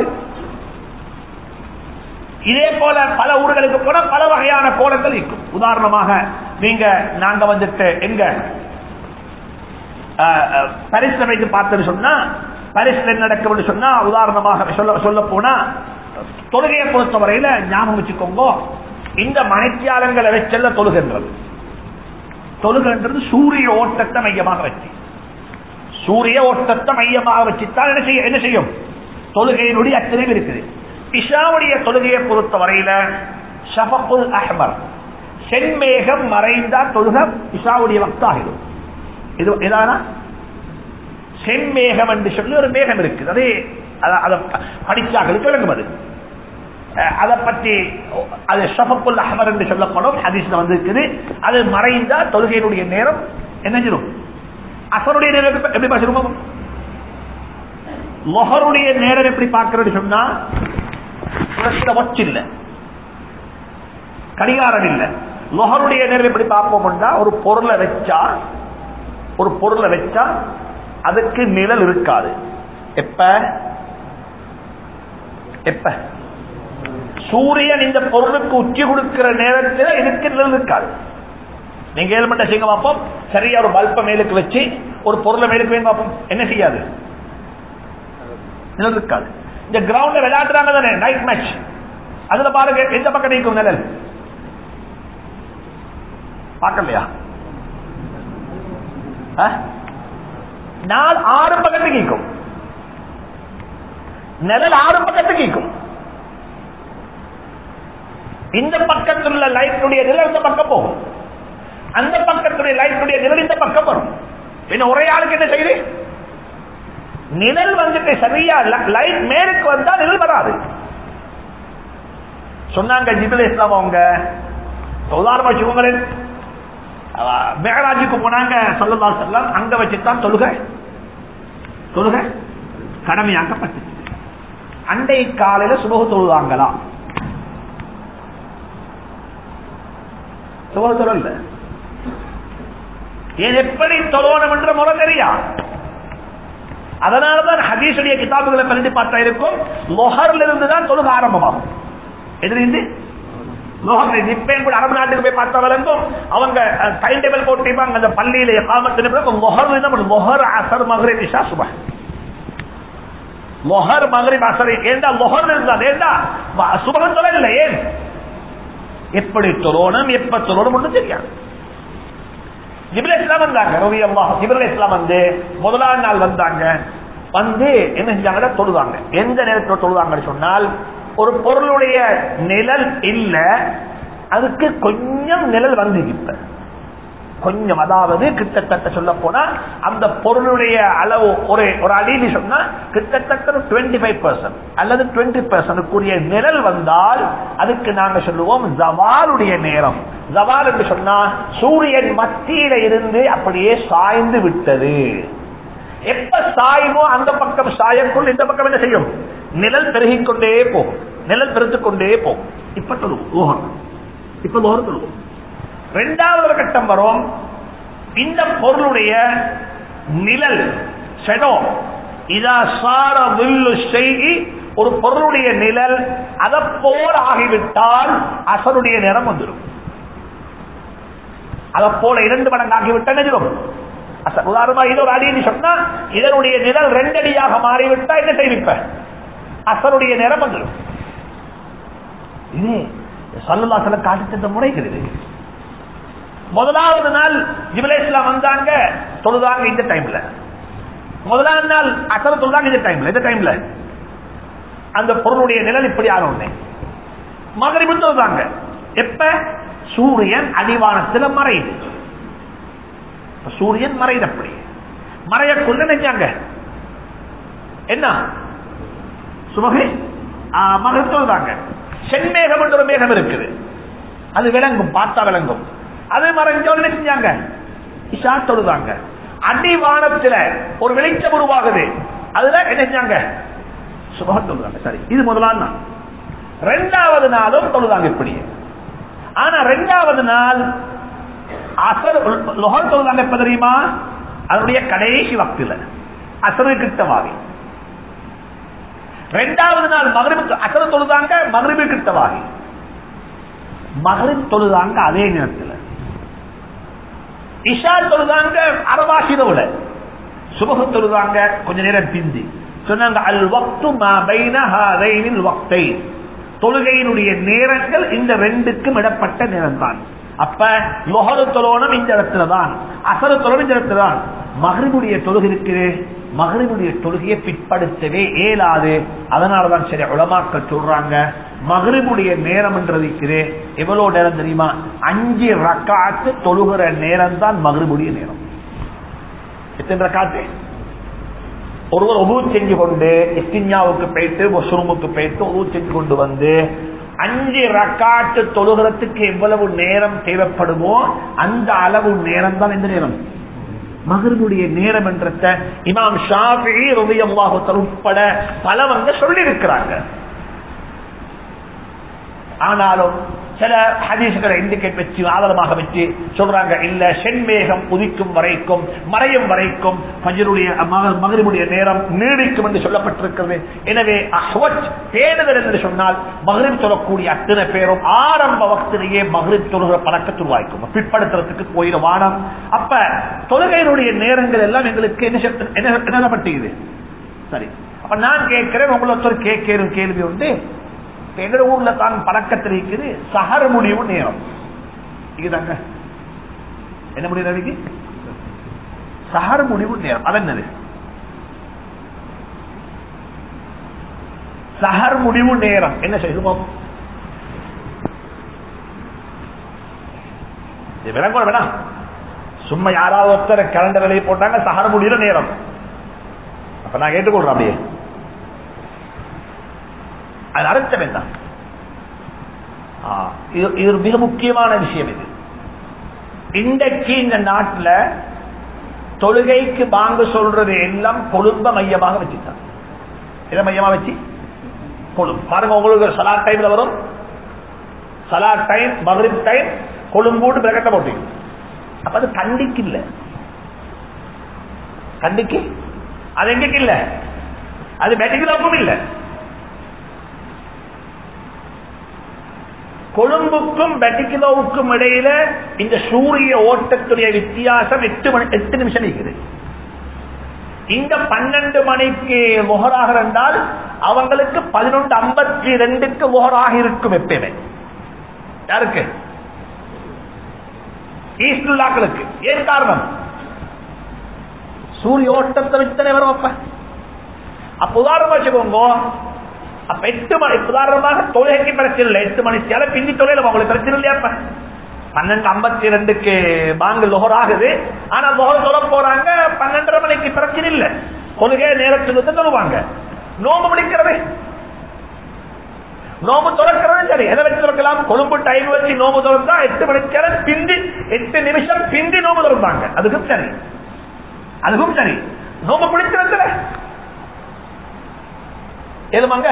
இதே போல பல ஊர்களுக்கு போன பல வகையான கோலங்கள் இருக்கும் உதாரணமாக நீங்க நாங்க வந்துட்டு எங்க பரிசுல வைத்து பார்த்தது சொன்னா பரிசுல நடக்கும் சொன்னா உதாரணமாக சொல்ல சொல்ல போனா தொழுகையை பொறுத்தவரையில ஞாபகம் வச்சுக்கோங்க இந்த மனைத்தியாலங்களை வச்சல்ல தொழுகின்றது தொழுகின்றது சூரிய ஓட்டத்தை மையமாக வச்சு சூரிய ஓட்டத்தை மையமாக வச்சுத்தான் என்ன செய்ய என்ன செய்யும் தொழுகையினுடைய அத்தனை இருக்குது இஷாவுடைய தொழுகையை பொறுத்த வரையில ஷபகுல் அஹ்மர் சென்மேகம் மறைந்தா தொழுக இஷாவுடைய வக்தாகிடும் இது இதானா செம்மேகம் என்று சொல்லி ஒரு மேகம் இருக்குது அதே அதை படிச்சாக்களுக்கு விளங்கும் அது அஹ், அதை பற்றி அது ஷஃபக்குல் அஹமர் என்று சொல்லப்படும் ஹதீஸ்ல வந்திருக்குது அது மறைந்தா தொழுகையினுடைய நேரம் என்ன செய்யும் அசருடைய நேரம் எப்படி- எப்படி பார்த்துருவோம் மொஹருடைய நேரம் எப்படி பார்க்கறது சொன்னா வாட்ச் இல்ல கடிகாரம் இல்ல லொஹருடைய நேரம் எப்படி பார்ப்போம்னா ஒரு பொருளை வச்சா ஒரு பொருளை வச்சா அதுக்கு நிழல் இருக்காது எப்ப எப்ப சூரியன் இந்த பொருளுக்கு உச்சி கொடுக்கிற நேரத்தில் இதுக்கு நிழல் இருக்காது நீங்க ஏழு மணி செய்ய பார்ப்போம் சரியா ஒரு பல்ப மேலுக்கு வச்சு ஒரு பொருளை மேலுக்கு வேணும் பார்ப்போம் என்ன செய்யாது நிழல் இருக்காது இந்த கிரவுண்ட்ல விளையாடுறாங்க தானே நைட் மேட்ச் அதுல பாருங்க எந்த பக்கம் நீக்கும் நிழல் பார்க்கலையா ஆ? நாள் ஆறு பக்கத்துக்கு நீக்கும் நிழல் ஆறு பக்கத்துக்கு நீக்கும் இந்த பக்கத்தில் உள்ள லைட்டுடைய நிழல் இந்த பக்கம் போகும் அந்த பக்கத்துடைய லைட்டுடைய நிழல் இந்த பக்கம் வரும் பின்ன ஒரே ஆளுக்கு என்ன செய்யுது நிழல் வந்துட்டு சரியா லைட் மேலுக்கு வந்தா நிழல் வராது சொன்னாங்க ஜிபில் இஸ்லாம் அவங்க உதாரணமா வச்சுக்கோங்களேன் மேகராஜுக்கு போனாங்க சொல்லலா செல்லம் அங்க வச்சுதான் தொழுக தொழுக கடமையாக்கப்பட்டு அண்டை காலையில சுபக தொழுவாங்களா சுபக தொழல ஏன் எப்படி தொழுவணும் என்ற முறை தெரியா அதனாலதான் ஹதீஸுடைய கிதாபுகளை பள்ளி பார்த்தா இருக்கும் லொஹர்ல இருந்து தான் தொழுக ஆரம்பமாகும் எதிரிந்து லோகம் இப்பயும் கூட அரபு நாட்டுக்கு போய் பார்த்தா விளங்கும் அவங்க டைம் டேபிள் போட்டிருப்பாங்க அந்த பள்ளியில காமத்தின் பிறகு மொஹர் என்ன பண்ணும் மொஹர் அசர் மகரே நிஷா சுப மொஹர் மகரி அசர் ஏண்டா மொஹர் இருந்தால் ஏண்டா சுபகம் சொல்லல ஏன் எப்படி தொழணும் எப்ப தொழணும் ஒன்றும் தெரியாது ஜிபில் இஸ்லாம் வந்தாங்க ரவி அம்மா ஜிபில் இஸ்லாம் வந்து முதலாம் நாள் வந்தாங்க வந்து என்ன செஞ்சாங்க தொழுதாங்க எந்த நேரத்தில் தொழுதாங்கன்னு சொன்னால் ஒரு பொருளுடைய நிழல் இல்ல அதுக்கு கொஞ்சம் நிழல் வந்து இப்ப கொஞ்சம் அதாவது கிட்டத்தட்ட சொல்ல போனா அந்த பொருளுடைய அளவு ஒரு ஒரு அடின்னு சொன்னா கிட்டத்தட்ட டுவெண்ட்டி ஃபைவ் பர்சன்ட் அல்லது டுவெண்ட்டி பர்சன்ட் கூடிய நிழல் வந்தால் அதுக்கு நாங்க சொல்லுவோம் ஜவாலுடைய நேரம் ஜவால் என்று சொன்னா சூரியன் மத்தியில இருந்து அப்படியே சாய்ந்து விட்டது எப்ப சாயுமோ அந்த பக்கம் சாயக்குள் இந்த பக்கம் என்ன செய்யும் நிழல் பெருகிக் கொண்டே போகும் நிழல் பெருத்துக் கொண்டே போகும் இப்ப தொழுவோம் லோகம் இப்ப லோகம் தொழுவோம் இரண்டாவது ஒரு கட்டம் வரும் இந்த பொருளுடைய நிழல் ஷெடோ இதா சார வில்லு செய்தி ஒரு பொருளுடைய நிழல் அதை போல ஆகிவிட்டால் அசருடைய நிறம் வந்துடும் அதை போல இரண்டு மடங்கு ஆகிவிட்டால் நிஜம் உதாரணமா இது ஒரு அடின்னு சொன்னா இதனுடைய நிழல் ரெண்டு அடியாக மாறிவிட்டா என்ன செய்விப்ப அசருடைய நிறம் வந்துடும் இது சல்லுல்லாசல காட்டு தந்த முறைகிறது முதலாவது நாள் ஜிபிலேஸ்லாம் வந்தாங்க தொழுதாங்க இந்த டைம்ல முதலாவது நாள் அசர தொழுதாங்க இந்த டைம்ல இந்த டைம்ல அந்த பொருளுடைய நிழல் இப்படி ஆனோடனே மகரிபு தொழுதாங்க எப்ப சூரியன் அடிவானத்தில் மறையுது சூரியன் மறையுது அப்படி மறையக்குள்ள நினைச்சாங்க என்ன சுமகை மகன் தொழுதாங்க சென்மேகம் என்ற ஒரு மேகம் இருக்குது அது விளங்கும் பார்த்தா விளங்கும் அது மறைஞ்சோன்னு செஞ்சாங்க இஷா தொழுதாங்க அடிவானத்துல ஒரு வெளிச்சம் உருவாகுது அதுல என்ன செஞ்சாங்க சுபகம் தொழுதாங்க சரி இது முதலாம் நாள் ரெண்டாவது நாளும் தொழுதாங்க இப்படி ஆனா ரெண்டாவது நாள் அசர் லொஹர் தொழுதாங்க எப்ப தெரியுமா அதனுடைய கடைசி வக்தில அசரு கிட்டவாகி ரெண்டாவது நாள் மகரிபு அசர் தொழுதாங்க மகரிபு கிட்டவாகி மகரிப் தொழுதாங்க அதே நேரத்தில் இஷா தொழுதாங்க அரவாசிதவுல சுபகம் தொழுதாங்க கொஞ்ச நேரம் பிந்தி சொன்னாங்க அல் வக்து மைனில் வக்தை தொழுகையினுடைய நேரங்கள் இந்த ரெண்டுக்கும் இடப்பட்ட நேரம் தான் அப்ப லொஹரு தொழணும் இந்த இடத்துல தான் அசரு தொழணும் இந்த இடத்துல தான் மகரிபுடைய தொழுகை இருக்குது மகரிபுடைய தொழுகையை பிற்படுத்தவே இயலாது அதனாலதான் சரி உளமாக்கள் சொல்றாங்க மகரிபுடைய நேரம் என்றது எவ்வளவு நேரம் தெரியுமா அஞ்சு ரக்காத்து தொழுகிற நேரம் தான் மகரிபுடைய நேரம் எத்தனை ரக்காத்து ஒருவர் உபு செஞ்சு கொண்டு இஸ்தின்யாவுக்கு போயிட்டு ஒசுருமுக்கு போயிட்டு உபு செஞ்சு கொண்டு வந்து அஞ்சு ரக்காட்டு தொழுகிறதுக்கு எவ்வளவு நேரம் தேவைப்படுமோ அந்த அளவு நேரம் தான் எந்த நேரம் மகருடைய நேரம் என்ற இமாம் ஷாஃபி ரவியல்லாஹு உட்பட பலவங்க சொல்லி இருக்கிறாங்க ஆனாலும் சில ஹதீசுகளை இண்டிகேட் வச்சு ஆதாரமாக வச்சு சொல்றாங்க இல்ல செண்மேகம் உதிக்கும் வரைக்கும் மறையும் வரைக்கும் பஜருடைய மகரிபுடைய நேரம் நீடிக்கும் என்று சொல்லப்பட்டிருக்கிறது எனவே அஹ்வத் தேடுதல் என்று சொன்னால் மகரிப் சொல்லக்கூடிய அத்தனை பேரும் ஆரம்ப வக்திலேயே மகரிப் தொழுகிற பழக்கத்தை உருவாக்கும் பிற்படுத்துறதுக்கு போயிட வானம் அப்ப தொழுகையினுடைய நேரங்கள் எல்லாம் எங்களுக்கு என்ன செ- என்ன என்னப்பட்டது சரி அப்ப நான் கேட்கிறேன் உங்களுக்கு கேட்கிற கேள்வி உண்டு இப்ப எங்க ஊர்ல தான் பழக்கத்தில் இருக்குது சஹர் முடிவு நேரம் இதுதாங்க என்ன முடிவு ரவிக்கு சஹர் முடிவு நேரம் அது என்னது சஹர் முடிவு நேரம் என்ன செய்வோம் விளங்க வேணாம் சும்மா யாராவது ஒருத்தர் கலண்டர் எழுதி போட்டாங்க சஹர் முடிகிற நேரம் அப்ப நான் கேட்டுக்கொள்றேன் அப்படியே அது அர்த்தம் என்ன ஆ, இது இது ஒரு மிக முக்கியமான விஷயம் இது இன்றைக்கு இந்த நாட்டுல தொழுகைக்கு பாங்கு சொல்றது எல்லாம் கொழும்ப மையமாக வச்சுட்டாங்க எதை மையமா வச்சு கொழும்பு பாருங்க உங்களுக்கு சலா டைம்ல வரும் சலா டைம் மகரிப் டைம் கொழும்போடு பிரகட்ட போட்டீங்க அப்ப அது கண்டிக்கு இல்ல கண்டிக்கு அது எங்கக்கு இல்ல அது மெட்டிகுலருக்கும் இல்லை கொழும்புக்கும் பெட்டிகிலோவுக்கும் இடையில இந்த சூரிய ஓட்டத்துடைய வித்தியாசம் எட்டு மணி எட்டு நிமிஷம் இருக்குது இங்க பன்னெண்டு மணிக்கு முகராக இருந்தால் அவங்களுக்கு பதினொன்று ஐம்பத்தி ரெண்டுக்கு முகராக இருக்கும் எப்பயுமே யாருக்கு ஈஸ்டுல்லாக்களுக்கு ஏன் காரணம் சூரிய ஓட்டத்தை வித்தனை வரும் அப்ப அப்ப உதாரணம் வச்சுக்கோங்க அப்ப எட்டு மணி உதாரணமாக தொழுகைக்கு பிரச்சனை இல்லை எட்டு மணி சேலை பிந்தி தொழில உங்களுக்கு பிரச்சனை இல்லையா அப்ப பன்னெண்டு ஐம்பத்தி ரெண்டுக்கு பாங்கு லொஹர் ஆகுது ஆனா லொஹர் தொலை போறாங்க பன்னெண்டரை மணிக்கு பிரச்சனை இல்லை கொள்கை நேரத்துக்கு வந்து சொல்லுவாங்க நோம்பு முடிக்கிறது நோம்பு துறக்கிறது சரி எதை வச்சு துறக்கலாம் கொழும்பு டைம் வச்சு நோம்பு துறந்தா எட்டு மணிக்கு பிந்தி எட்டு நிமிஷம் பிந்தி நோம்பு துறந்தாங்க அதுக்கும் சரி அதுக்கும் சரி நோம்பு பிடிக்கிறது ஏழுமாங்க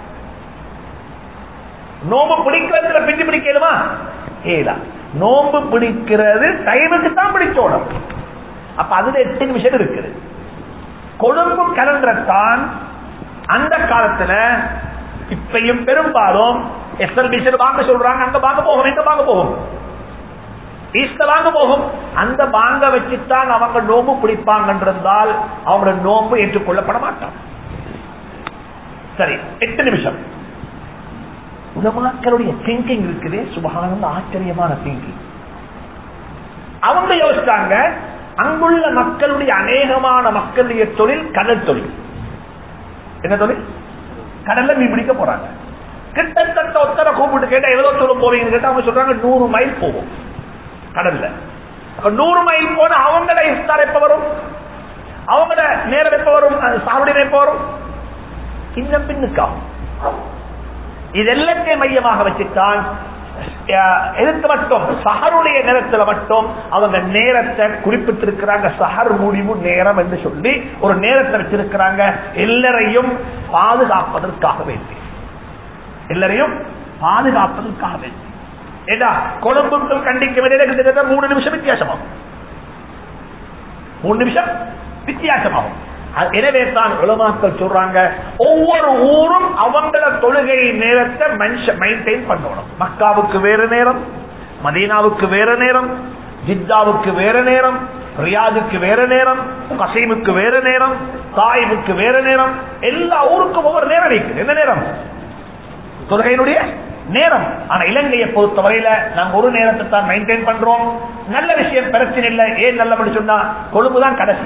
நோம்பு பிடிக்கிறதுல பிடி பிடிக்கலுமா ஏதா நோம்பு பிடிக்கிறது டைமுக்கு தான் பிடிச்சோடும் அப்ப அதுல எட்டு நிமிஷம் இருக்குது கொழும்பு கலண்டர் தான் அந்த காலத்துல இப்பையும் பெரும்பாலும் எஸ்எல்பிசி வாங்க சொல்றாங்க அங்க வாங்க போகும் எங்க வாங்க போகும் ஈஸ்ட வாங்க போகும் அந்த வாங்க வச்சுத்தான் அவங்க நோம்பு பிடிப்பாங்கன்றிருந்தால் அவங்களோட நோம்பு ஏற்றுக்கொள்ளப்பட மாட்டாங்க சரி எட்டு நிமிஷம் உலமாக்களுடைய திங்கிங் இருக்குது சுபகானந்த ஆச்சரியமான திங்கிங் அவங்க யோசிச்சாங்க அங்குள்ள மக்களுடைய அநேகமான மக்களுடைய தொழில் கடல் தொழில் என்ன தொழில் கடல்ல மீன் பிடிக்க போறாங்க கிட்டத்தட்ட ஒத்தரை கூப்பிட்டு கேட்டா எவ்வளவு தூரம் போவீங்கன்னு கேட்டா அவங்க சொல்றாங்க நூறு மைல் போவோம் கடல்ல அப்ப நூறு மைல் போன அவங்கள இஃப்தார் எப்ப வரும் அவங்கள நேரம் எப்ப வரும் சாவுடைய எப்ப வரும் இன்னும் பின்னுக்காகும் இது எல்லாத்தையும் மையமாக வச்சுத்தான் எதுக்கு மட்டும் சஹருடைய நேரத்தில் மட்டும் அவங்க நேரத்தை குறிப்பிட்டிருக்கிறாங்க சஹர் முடிவு நேரம் என்று சொல்லி ஒரு நேரத்தை வச்சிருக்கிறாங்க எல்லாரையும் பாதுகாப்பதற்காக வேண்டி எல்லாரையும் பாதுகாப்பதற்காக வேண்டி ஏதா கொழும்புக்கும் கண்டிக்க வேண்டிய கிட்டத்தட்ட மூணு நிமிஷம் வித்தியாசமாகும் மூணு நிமிஷம் வித்தியாசமாகும் எனவே தான் உலமாக்கள் சொல்றாங்க ஒவ்வொரு ஊரும் அவங்கள தொழுகை நேரத்தை மெயின்டைன் பண்ணணும் மக்காவுக்கு வேற நேரம் மதீனாவுக்கு வேற நேரம் ஜித்தாவுக்கு வேற நேரம் ரியாதுக்கு வேற நேரம் கசீமுக்கு வேற நேரம் தாயிமுக்கு வேற நேரம் எல்லா ஊருக்கும் ஒவ்வொரு நேரம் இருக்குது என்ன நேரம் தொழுகையினுடைய நேரம் ஆனா இலங்கையை பொறுத்தவரையில நாம் ஒரு நேரத்தை தான் மெயின்டைன் பண்றோம் நல்ல விஷயம் பிரச்சனை இல்லை ஏன் நல்லபடி சொன்னா கொழும்புதான் கடைசி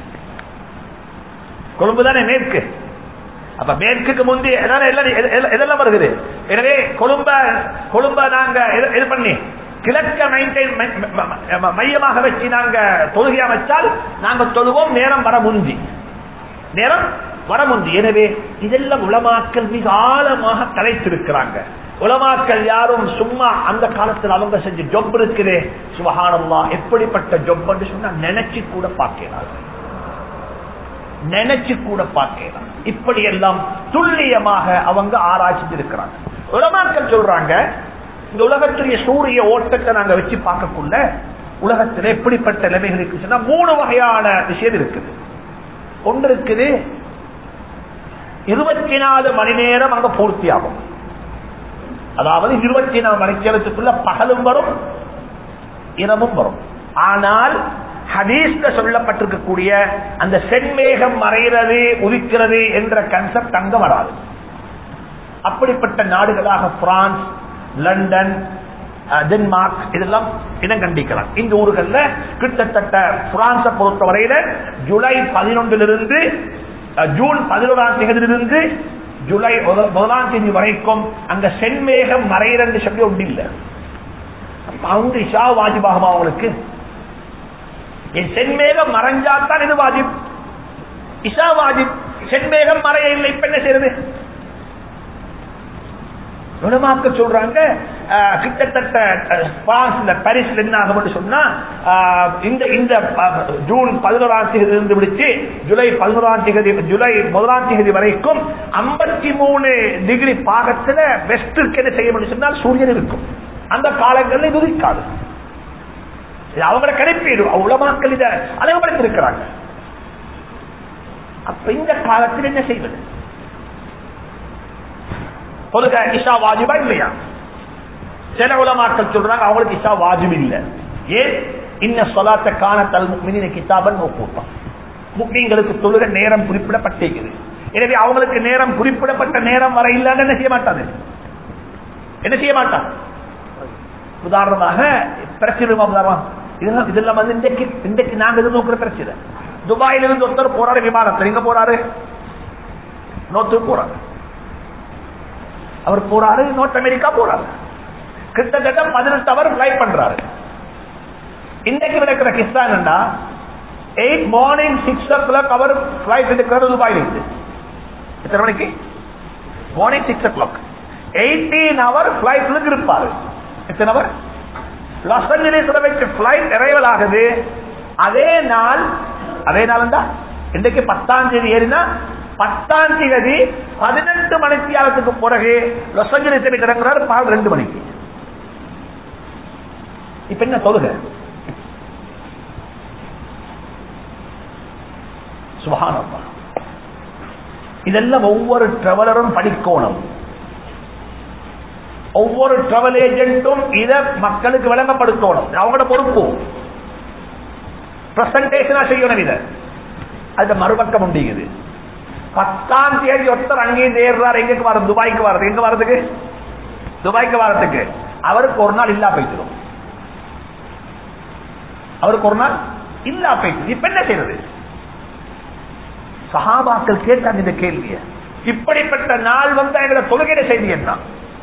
கொழும்பு தானே மேற்கு அப்ப மேற்குக்கு முந்தி எதெல்லாம் வருகிறது எனவே கொழும்ப கொழும்ப நாங்க இது பண்ணி கிழக்க மெயின்டைன் மையமாக வச்சு நாங்க தொழுகையா வச்சால் நாங்க தொழுவோம் நேரம் வர முந்தி நேரம் வரமுந்து எனவே இதெல்லாம் உலமாக்கல் மிக ஆழமாக தலைத்திருக்கிறாங்க உலமாக்கல் யாரும் சும்மா அந்த காலத்தில் அவங்க செஞ்ச ஜொப் இருக்குது சுபஹானல்லா எப்படிப்பட்ட ஜொப் சொன்னா நினைச்சு கூட பார்க்கிறாங்க நினைச்சு கூட பார்க்கலாம் இப்படி எல்லாம் துல்லியமாக அவங்க ஆராய்ச்சி இருக்கிறாங்க உலமாக்கள் சொல்றாங்க இந்த உலகத்துடைய சூரிய ஓட்டத்தை நாங்க வச்சு பார்க்கக்குள்ள உலகத்தில் எப்படிப்பட்ட நிலைமைகள் இருக்கு சொன்னா மூணு வகையான விஷயம் இருக்குது ஒன்று இருக்குது இருபத்தி நாலு மணி நேரம் அங்க பூர்த்தி ஆகும் அதாவது இருபத்தி நாலு மணி நேரத்துக்குள்ள பகலும் வரும் இரவும் வரும் ஆனால் ஹதீஸ்ல சொல்லப்பட்டிருக்கக்கூடிய அந்த சென்மேகம் மறைகிறது உதிக்கிறது என்ற கன்செப்ட் அங்க வராது அப்படிப்பட்ட நாடுகளாக பிரான்ஸ் லண்டன் டென்மார்க் இதெல்லாம் இடம் கண்டிக்கலாம் இந்த ஊர்கள்ல கிட்டத்தட்ட பிரான்ஸை பொறுத்தவரையில ஜூலை பதினொன்றிலிருந்து ஜூன் பதினோராம் தேதியிலிருந்து ஜூலை முதலாம் தேதி வரைக்கும் அங்க சென்மேகம் மறைகிறது சொல்லி ஒன்று இல்லை அவங்க இஷா வாஜிபாகமா அவங்களுக்கு என் சென்மேகம் மறைஞ்சாத்தான் இது வாஜிப் இஷா வாஜிப் சென்மேகம் மறைய இல்லை இப்ப என்ன செய்யறது குணமாக்க சொல்றாங்க கிட்டத்தட்ட பிரான்ஸ்ல பாரிஸ்ல என்ன ஆகும் சொன்னா இந்த இந்த ஜூன் பதினோராம் தேதி இருந்து விடுச்சு ஜூலை பதினோராம் தேதி ஜூலை முதலாம் தேதி வரைக்கும் ஐம்பத்தி மூணு டிகிரி பாகத்துல வெஸ்டிற்கு என்ன செய்ய முடியும் சொன்னால் சூரியன் இருக்கும் அந்த காலங்களில் இது இருக்காது அவங்கள கிடைப்பீடு உலமாக்கள் இதை அழகுபடுத்திருக்கிறாங்க அப்ப இந்த காலத்தில் என்ன செய்வது பொதுக இஷா வாஜிபா இல்லையா சில உலமாக்கள் சொல்றாங்க அவங்களுக்கு இஷா வாஜிப் இல்ல ஏன் இன்ன சொலாத்த காண தல் முக்மினின கிதாபன் கூட்டம் முக்மீன்களுக்கு தொழுக நேரம் குறிப்பிடப்பட்டிருக்குது எனவே அவங்களுக்கு நேரம் குறிப்பிடப்பட்ட நேரம் வர இல்லைன்னு என்ன செய்ய மாட்டாது என்ன செய்ய மாட்டான் உதாரணமாக பிரச்சனை உதாரணம் இதெல்லாம் இதெல்லாம் வந்து இன்றைக்கு இன்றைக்கு நாங்க எதிர்நோக்கிற பிரச்சனை துபாயில இருந்து ஒருத்தர் போறாரு விமானத்தில் எங்க போறாரு நோத்து போறாரு அவர் போறாரு நோர்த் அமெரிக்கா போறாரு கிட்டத்தட்ட பதினெட்டு அவர் பிளைட் பண்றாரு இன்னைக்கு நடக்கிற கிஸ்தான்டா eight morning six o'clock அவர் பிளைட் எடுக்கிறது துபாயில் இருந்து எத்தனை மணிக்கு morning six o'clock eighteen அவர் பிளைட்ல இருப்பாரு எத்தனை அவர் லாஸ் ஏஞ்சலிஸ்ல வச்சு பிளைட் அரைவல் ஆகுது அதே நாள் அதே நாள் தான் இன்றைக்கு பத்தாம் தேதி ஏறினா பத்தாம் தேதி பதினெட்டு மணித்தியாலத்துக்கு பிறகு லாஸ் ஏஞ்சலிஸ் இறங்குறாரு பால் ரெண்டு மணிக்கு இப்ப என்ன தொழுக சுகானம்மா இதெல்லாம் ஒவ்வொரு டிராவலரும் படிக்கணும் ஒவ்வொரு டிராவல் ஏஜென்ட்டும் இதை மக்களுக்கு விளங்கப்படுத்தணும் அவங்களோட பொறுப்பு பிரசன்டேஷனா செய்யணும் இதை அது மறுபக்கம் உண்டிக்குது பத்தாம் தேதி ஒருத்தர் அங்கேயும் ஏறுறாரு எங்க வர துபாய்க்கு வர்றது எங்க வர்றதுக்கு துபாய்க்கு வர்றதுக்கு அவருக்கு ஒரு நாள் இல்லா போயிடும் அவருக்கு ஒரு நாள் இல்லா போயிட்டு இப்ப என்ன செய்யறது சகாபாக்கள் கேட்டாங்க இந்த கேள்விய இப்படிப்பட்ட நாள் வந்து எங்களை தொழுகையில செய்தி என்ன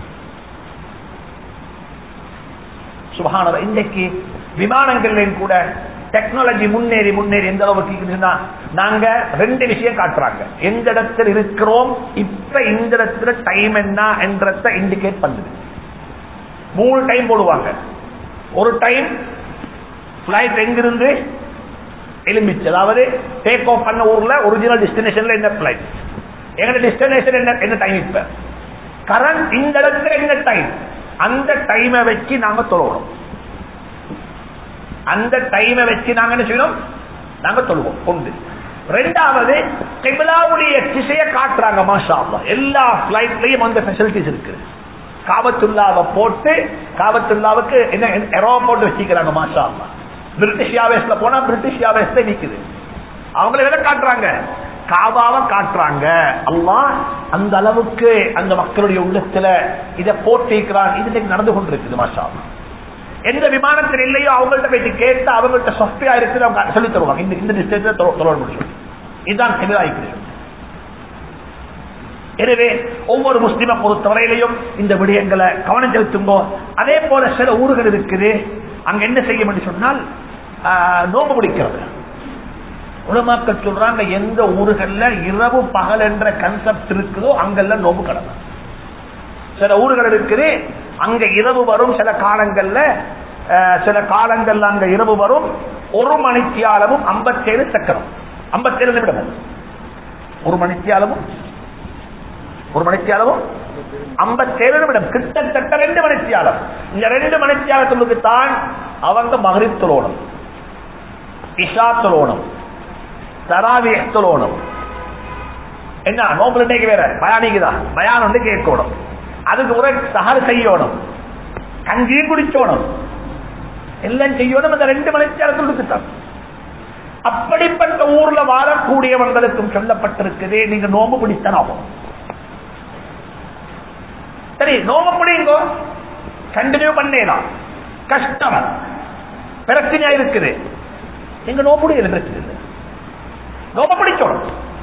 சுபகான இன்றைக்கு விமானங்கள்லையும் கூட டெக்னாலஜி முன்னேறி முன்னேறி எந்த அளவுக்கு இருக்குதுன்னா நாங்க ரெண்டு விஷயம் காட்டுறாங்க எந்த இடத்துல இருக்கிறோம் இப்ப இந்த இடத்துல டைம் என்ன என்றத இண்டிகேட் பண்ணுது மூணு டைம் போடுவாங்க ஒரு டைம் பிளைட் எங்கிருந்து எலும்பிச்சு அதாவது டேக் ஆஃப் பண்ண ஊர்ல ஒரிஜினல் டெஸ்டினேஷன்ல என்ன பிளைட் எங்க டெஸ்டினேஷன் என்ன என்ன டைம் இப்ப கரண்ட் இந்த இடத்துல என்ன டைம் அந்த டைமை வச்சு நாங்க தொழுவோம் அந்த டைமை வச்சு நாங்க என்ன செய்யணும் நாங்க தொழுவோம் ஒன்று ரெண்டாவது கிபிலாவுடைய திசையை காட்டுறாங்க மாஷா அல்லாஹ். எல்லா பிளைட்லயும் அந்த ஃபெசிலிட்டிஸ் இருக்கு காபத்துல்லாவை போட்டு காபத்துல்லாவுக்கு என்ன எரோ போட்டு வச்சுக்கிறாங்க மாஷா அல்லாஹ். பிரிட்டிஷ் யாவேஸ்ல போனா பிரிட்டிஷ் யாவேஸ்ல நிக்குது அவங்கள எதை காட்டுறாங்க காபாவை காட்டுறாங்க அல்லாஹ் அந்த அளவுக்கு அந்த மக்களுடைய உள்ளத்துல இதை போட்டிருக்கிறான் இது இன்னைக்கு நடந்து கொண்டிருக்குது மாஷா அல்லாஹ். எந்த விமானத்தில் இல்லையோ அவங்கள்ட்ட போயிட்டு கேட்டு அவங்கள்ட்ட சொஸ்தியா இருக்குது அவங்க சொல்லி தருவாங்க இந்த இந்த டிஸ்டன்ஸ்ல தொடர்பு முடியும் இதுதான் செமிதாய்க்கிறேன் எனவே ஒவ்வொரு முஸ்லிமை பொறுத்தவரையிலையும் இந்த விடயங்களை கவனம் செலுத்துங்கோ அதே போல சில ஊர்கள் இருக்குது அங்க என்ன செய்ய சொன்னால் ஆஹ், நோம்பு பிடிக்கிறது உலமாக்கள் சொல்றாங்க எந்த ஊர்கள்ல இரவு பகல் என்ற கன்செப்ட் இருக்குதோ அங்கெல்லாம் நோம்பு கடமை சில ஊர்கள் இருக்குது அங்க இரவு வரும் சில காலங்கள்ல அஹ், சில காலங்கள்ல அங்க இரவு வரும் ஒரு மணித்தியாலமும் ஐம்பத்தேழு சக்கரம் ஐம்பத்தேழு நிமிடம் ஒரு மணித்தியாலமும் ஒரு மணித்தியாலமும் ஐம்பத்தேழு நிமிடம் கிட்டத்தட்ட ரெண்டு மணித்தியாலம் இந்த ரெண்டு மணித்தியாலத்துக்கு தான் அவங்க மகரிப் தொழணும் இஷா தொழணும் தராவி தொழணும் என்ன நோம்பு இன்னைக்கு வேற பயானிக்குதா பயான் வந்து கேட்கணும் அதுக்கு ஒரு சகர் செய்யணும் கஞ்சியும் குடிச்சோணும் எல்லாம் செய்யணும் இந்த ரெண்டு மணித்தியாலத்துக்கு தான் அப்படிப்பட்ட ஊர்ல வாழக்கூடியவங்களுக்கும் சொல்லப்பட்டிருக்குது நீங்க நோம்பு பிடித்தனாகும் சரி நோம்பு பிடிங்கோ கண்டினியூ பண்ணேலாம் கஷ்டம் பிரச்சனையா இருக்குது நீங்க நோம்பு பிடிக்கல பிரச்சனை இல்லை நோம்ப பிடிச்சோணும்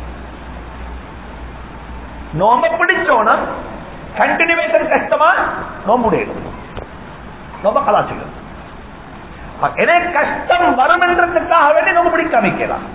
நோம்ப பிடிச்சோணும் கண்டினியூவேஷன் கஷ்டமா நோம்பு முடியணும் நோம்ப கலாச்சிடும் எனக்கு கஷ்டம் வரும் என்றதுக்காக வேண்டி நோம்பு பிடிக்க அமைக்கலாம்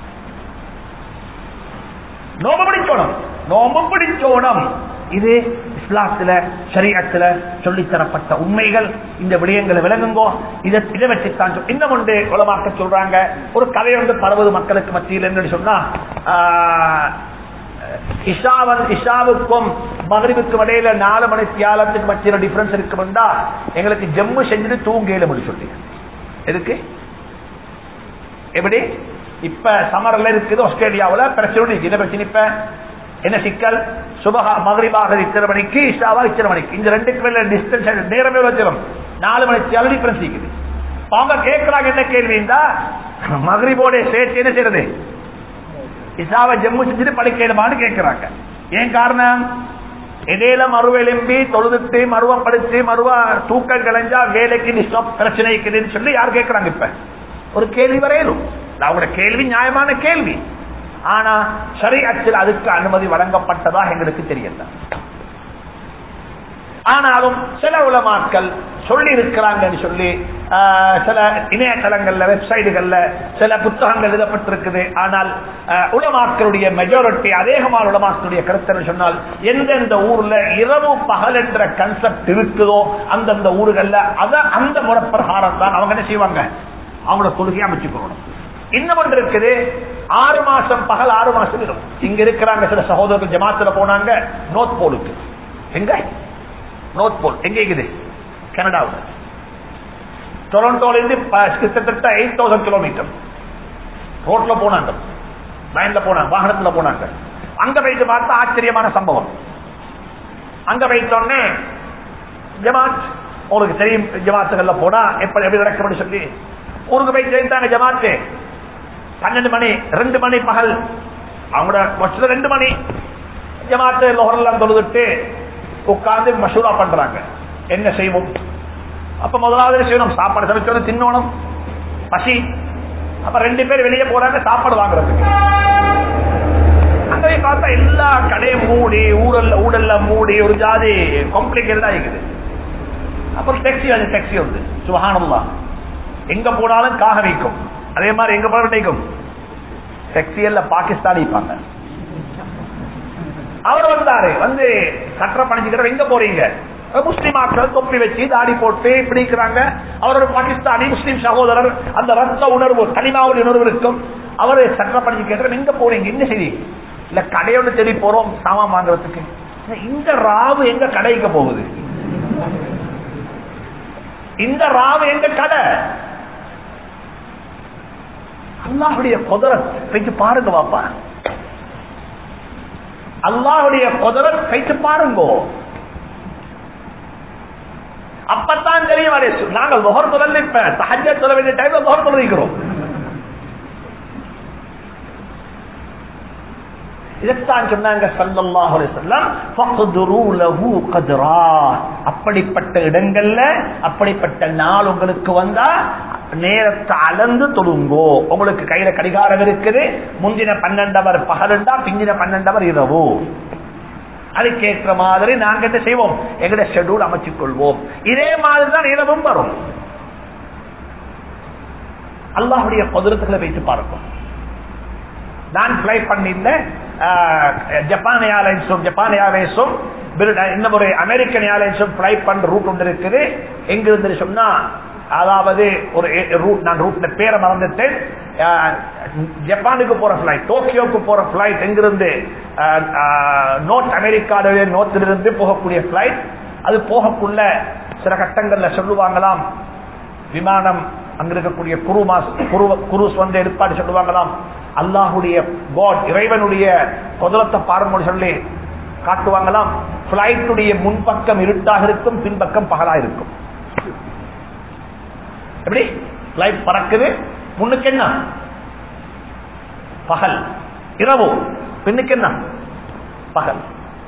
நோம்பு பிடிச்சோணும் நோம்பு பிடிச்சோணும் இது இஸ்லாத்துல ஷரியத்துல சொல்லித்தரப்பட்ட உண்மைகள் இந்த விடயங்களை விளங்குங்கோ இதை இதை வச்சுத்தான் சொல்- இன்னும் ஒன்று உலமாக்க சொல்றாங்க ஒரு கதை வந்து பரவது மக்களுக்கு மத்தியில் என்னன்னு சொன்னா ஆஹ், இஷாவன் இஷாவுக்கும் மகரிவுக்கும் இடையில நாலு மணி தியாலத்துக்கு மத்தியில டிஃபரன்ஸ் இருக்குமெண்டா எங்களுக்கு ஜம்மு செஞ்சுட்டு தூங்கல முடி சொல்லி எதுக்கு எப்படி இப்ப சமர்ல இருக்குது ஆஸ்திரேலியாவுல பிரச்சனை இருக்கு. என்ன பிரச்சனை இப்ப என்ன சிக்கல் சுபகா மகரிபாக இத்தனை மணிக்கு இஷாவா இத்தனை மணிக்கு இந்த ரெண்டுக்கு மேல டிஸ்டன்ஸ் நேரமே வச்சிடும் நாலு மணிக்கு அளவு டிஃபரன்ஸ் இருக்குது இப்ப அவங்க கேட்கறாங்க என்ன கேள்விந்தா மகரிபோட சேர்த்து என்ன செய்யறது இசாவை ஜம்மு செஞ்சுட்டு படிக்கணுமான்னு கேட்கிறாங்க ஏன் காரணம் இடையில மறுவெலும்பி தொழுதுட்டு மருவம் படிச்சு மருவா தூக்கம் கலைஞ்சா வேலைக்கு டிஸ்டர்ப் பிரச்சனை இருக்குதுன்னு சொல்லி யார் கேட்கறாங்க இப்ப ஒரு கேள்வி வரையலும் அவங்களோட கேள்வி நியாயமான கேள்வி ஆனா சரி அச்சில் அதுக்கு அனுமதி வழங்கப்பட்டதா எங்களுக்கு தெரியல ஆனாலும் சில உலமாக்கள் சொல்லி இருக்கிறாங்கன்னு சொல்லி ஆஹ், சில இணையதளங்கள்ல வெப்சைட்டுகள்ல சில புத்தகங்கள் எழுதப்பட்டிருக்குது ஆனால் ஆஹ், உலமாக்களுடைய மெஜாரிட்டி அதிகமான உலமாக்களுடைய கருத்து சொன்னால் எந்தெந்த ஊர்ல இரவு பகல் என்ற கன்செப்ட் இருக்குதோ அந்தந்த ஊர்கள்ல அத அந்த முறை பிரகாரம் தான் அவங்க என்ன செய்வாங்க அவங்களோட கொள்கையை அமைச்சுக்கணும் இன்னும் ஒன்று இருக்குது ஆறு மாசம் பகல் ஆறு மாசம் இருக்கும் இங்க இருக்கிறாங்க சில சகோதரர்கள் ஜமாத்துல போனாங்க நோத் போலுக்கு எங்க நோத் போல் எங்க இருக்குது கனடாவில் டொரண்டோல இருந்து ப- கிட்டத்தட்ட எயிட் தௌசண்ட் கிலோமீட்டர் ரோட்ல போனாங்க லைன்ல போனாங்க வாகனத்துல போனாங்க அங்க போயிட்டு பார்த்தா ஆச்சரியமான சம்பவம் அங்க போயிட்டோடனே ஜமாத் உங்களுக்கு தெரியும் ஜமாத்துகள்ல போனா எப்படி எப்படி நடக்கும் சொல்லி ஊருக்கு போய் சேர்ந்தாங்க ஜமாத்து பன்னெண்டு மணி ரெண்டு மணி பகல் அவங்களோட வருஷத்துல ரெண்டு மணி ஜமாத்து லோகரெல்லாம் தொழுதுட்டு உட்கார்ந்து மசூரா பண்றாங்க என்ன செய்வோம் அப்ப முதலாவது என்ன செய்யணும் சாப்பாடு சமைச்சோன்னு தின்னணும் பசி அப்ப ரெண்டு பேர் வெளியே போறாங்க சாப்பாடு வாங்குறதுக்கு அங்க போய் பார்த்தா எல்லா கடையும் மூடி ஊரல்ல ஊடல்ல மூடி ஒரு ஜாதி காம்ப்ளிகேட்டடா இருக்குது அப்புறம் டாக்ஸி வந்து டாக்ஸி வந்து சுகானம்லாம் எங்க போனாலும் காக வைக்கும் அதே மாதிரி எங்க போனாலும் நினைக்கும் டாக்ஸி எல்லாம் பாகிஸ்தானி இருப்பாங்க அவர் வந்தாரு வந்து கற்ற பணிச்சுக்கிற எங்க போறீங்க முஸ்லிம் ஆட்கள் தொப்பி வச்சு தாடி போட்டு பிடிக்கிறாங்க அவரோட பாகிஸ்தானி முஸ்லிம் சகோதரர் அந்த ரத்த உணர்வு கனிமாவுடைய உணர்வு இருக்கும் அவரு சற்ற பணிச்சு கேட்கிற எங்க போறீங்க என்ன செய்தி இல்ல கடையோட தேடி போறோம் சாமான் வாங்குறதுக்கு இந்த ராவு எங்க கடைக்கு போகுது இந்த ராவு எங்க கடை அல்லாஹுடைய குதிரத் வைத்து பாருங்க பாப்பா அல்லாஹுடைய குதிரத் வைத்து பாருங்கோ அப்பத்தான் தெரியும் அடே, நாங்கள் முகர் முதல்ல இப்ப தஹஜ சொல்ல வேண்டிய டைம்ல முகர் தொழுகிறோம் இதைத்தான் சொன்னாங்க ஸல்லல்லாஹு அலைஹி வஸல்லம் ஃபக்துரு லஹு கத்ரா அப்படிப்பட்ட இடங்கள்ல அப்படிப்பட்ட நாள் உங்களுக்கு வந்தா நேரத்தை அளந்து தொழுங்கோ உங்களுக்கு கையில கடிகாரம் இருக்குது முந்தின பன்னெண்டவர் பகலுண்டா பிந்தின பன்னெண்டவர் இரவு அதுக்கேற்ற மாதிரி நாங்க என்ன செய்வோம் எங்களுடைய ஷெட்யூல் அமைச்சுக் கொள்வோம் இதே மாதிரி தான் இரவும் வரும் அல்லாஹுடைய குதிரத்துகளை வைத்து பார்ப்போம் நான் பிளை பண்ணிருந்த ஜப்பான் ஏர்லைன்ஸும் ஜப்பான் ஏர்லைன்ஸும் இன்னும் ஒரு அமெரிக்கன் ஏர்லைன்ஸும் பிளை பண்ற ரூட் ஒன்று இருக்குது எங்க இருந்து சொன்னா அதாவது ஒரு ரூட் நான் ரூட்ல பேரை மறந்துட்டேன் ஜப்பானுக்கு போற பிளைட் டோக்கியோக்கு போற பிளைட் எங்கிருந்து நோர்த் அமெரிக்காவிலே நோர்த்திலிருந்து போகக்கூடிய பிளைட் அது போகக்குள்ள சில கட்டங்கள்ல சொல்லுவாங்களாம் விமானம் அங்க இருக்கக்கூடிய குருமாஸ் குருஸ் வந்து எடுப்பாடு சொல்லுவாங்களாம் அல்லாஹுடைய காட் இறைவனுடைய குதிரத்தை பாருங்க சொல்லி காட்டுவாங்களாம் பிளைட்டுடைய முன்பக்கம் இருட்டாக இருக்கும் பின்பக்கம் பகலா இருக்கும் எப்படி பிளைட் பறக்குது முன்னுக்கு என்ன பகல் இரவு பின்னுக்கு என்ன பகல்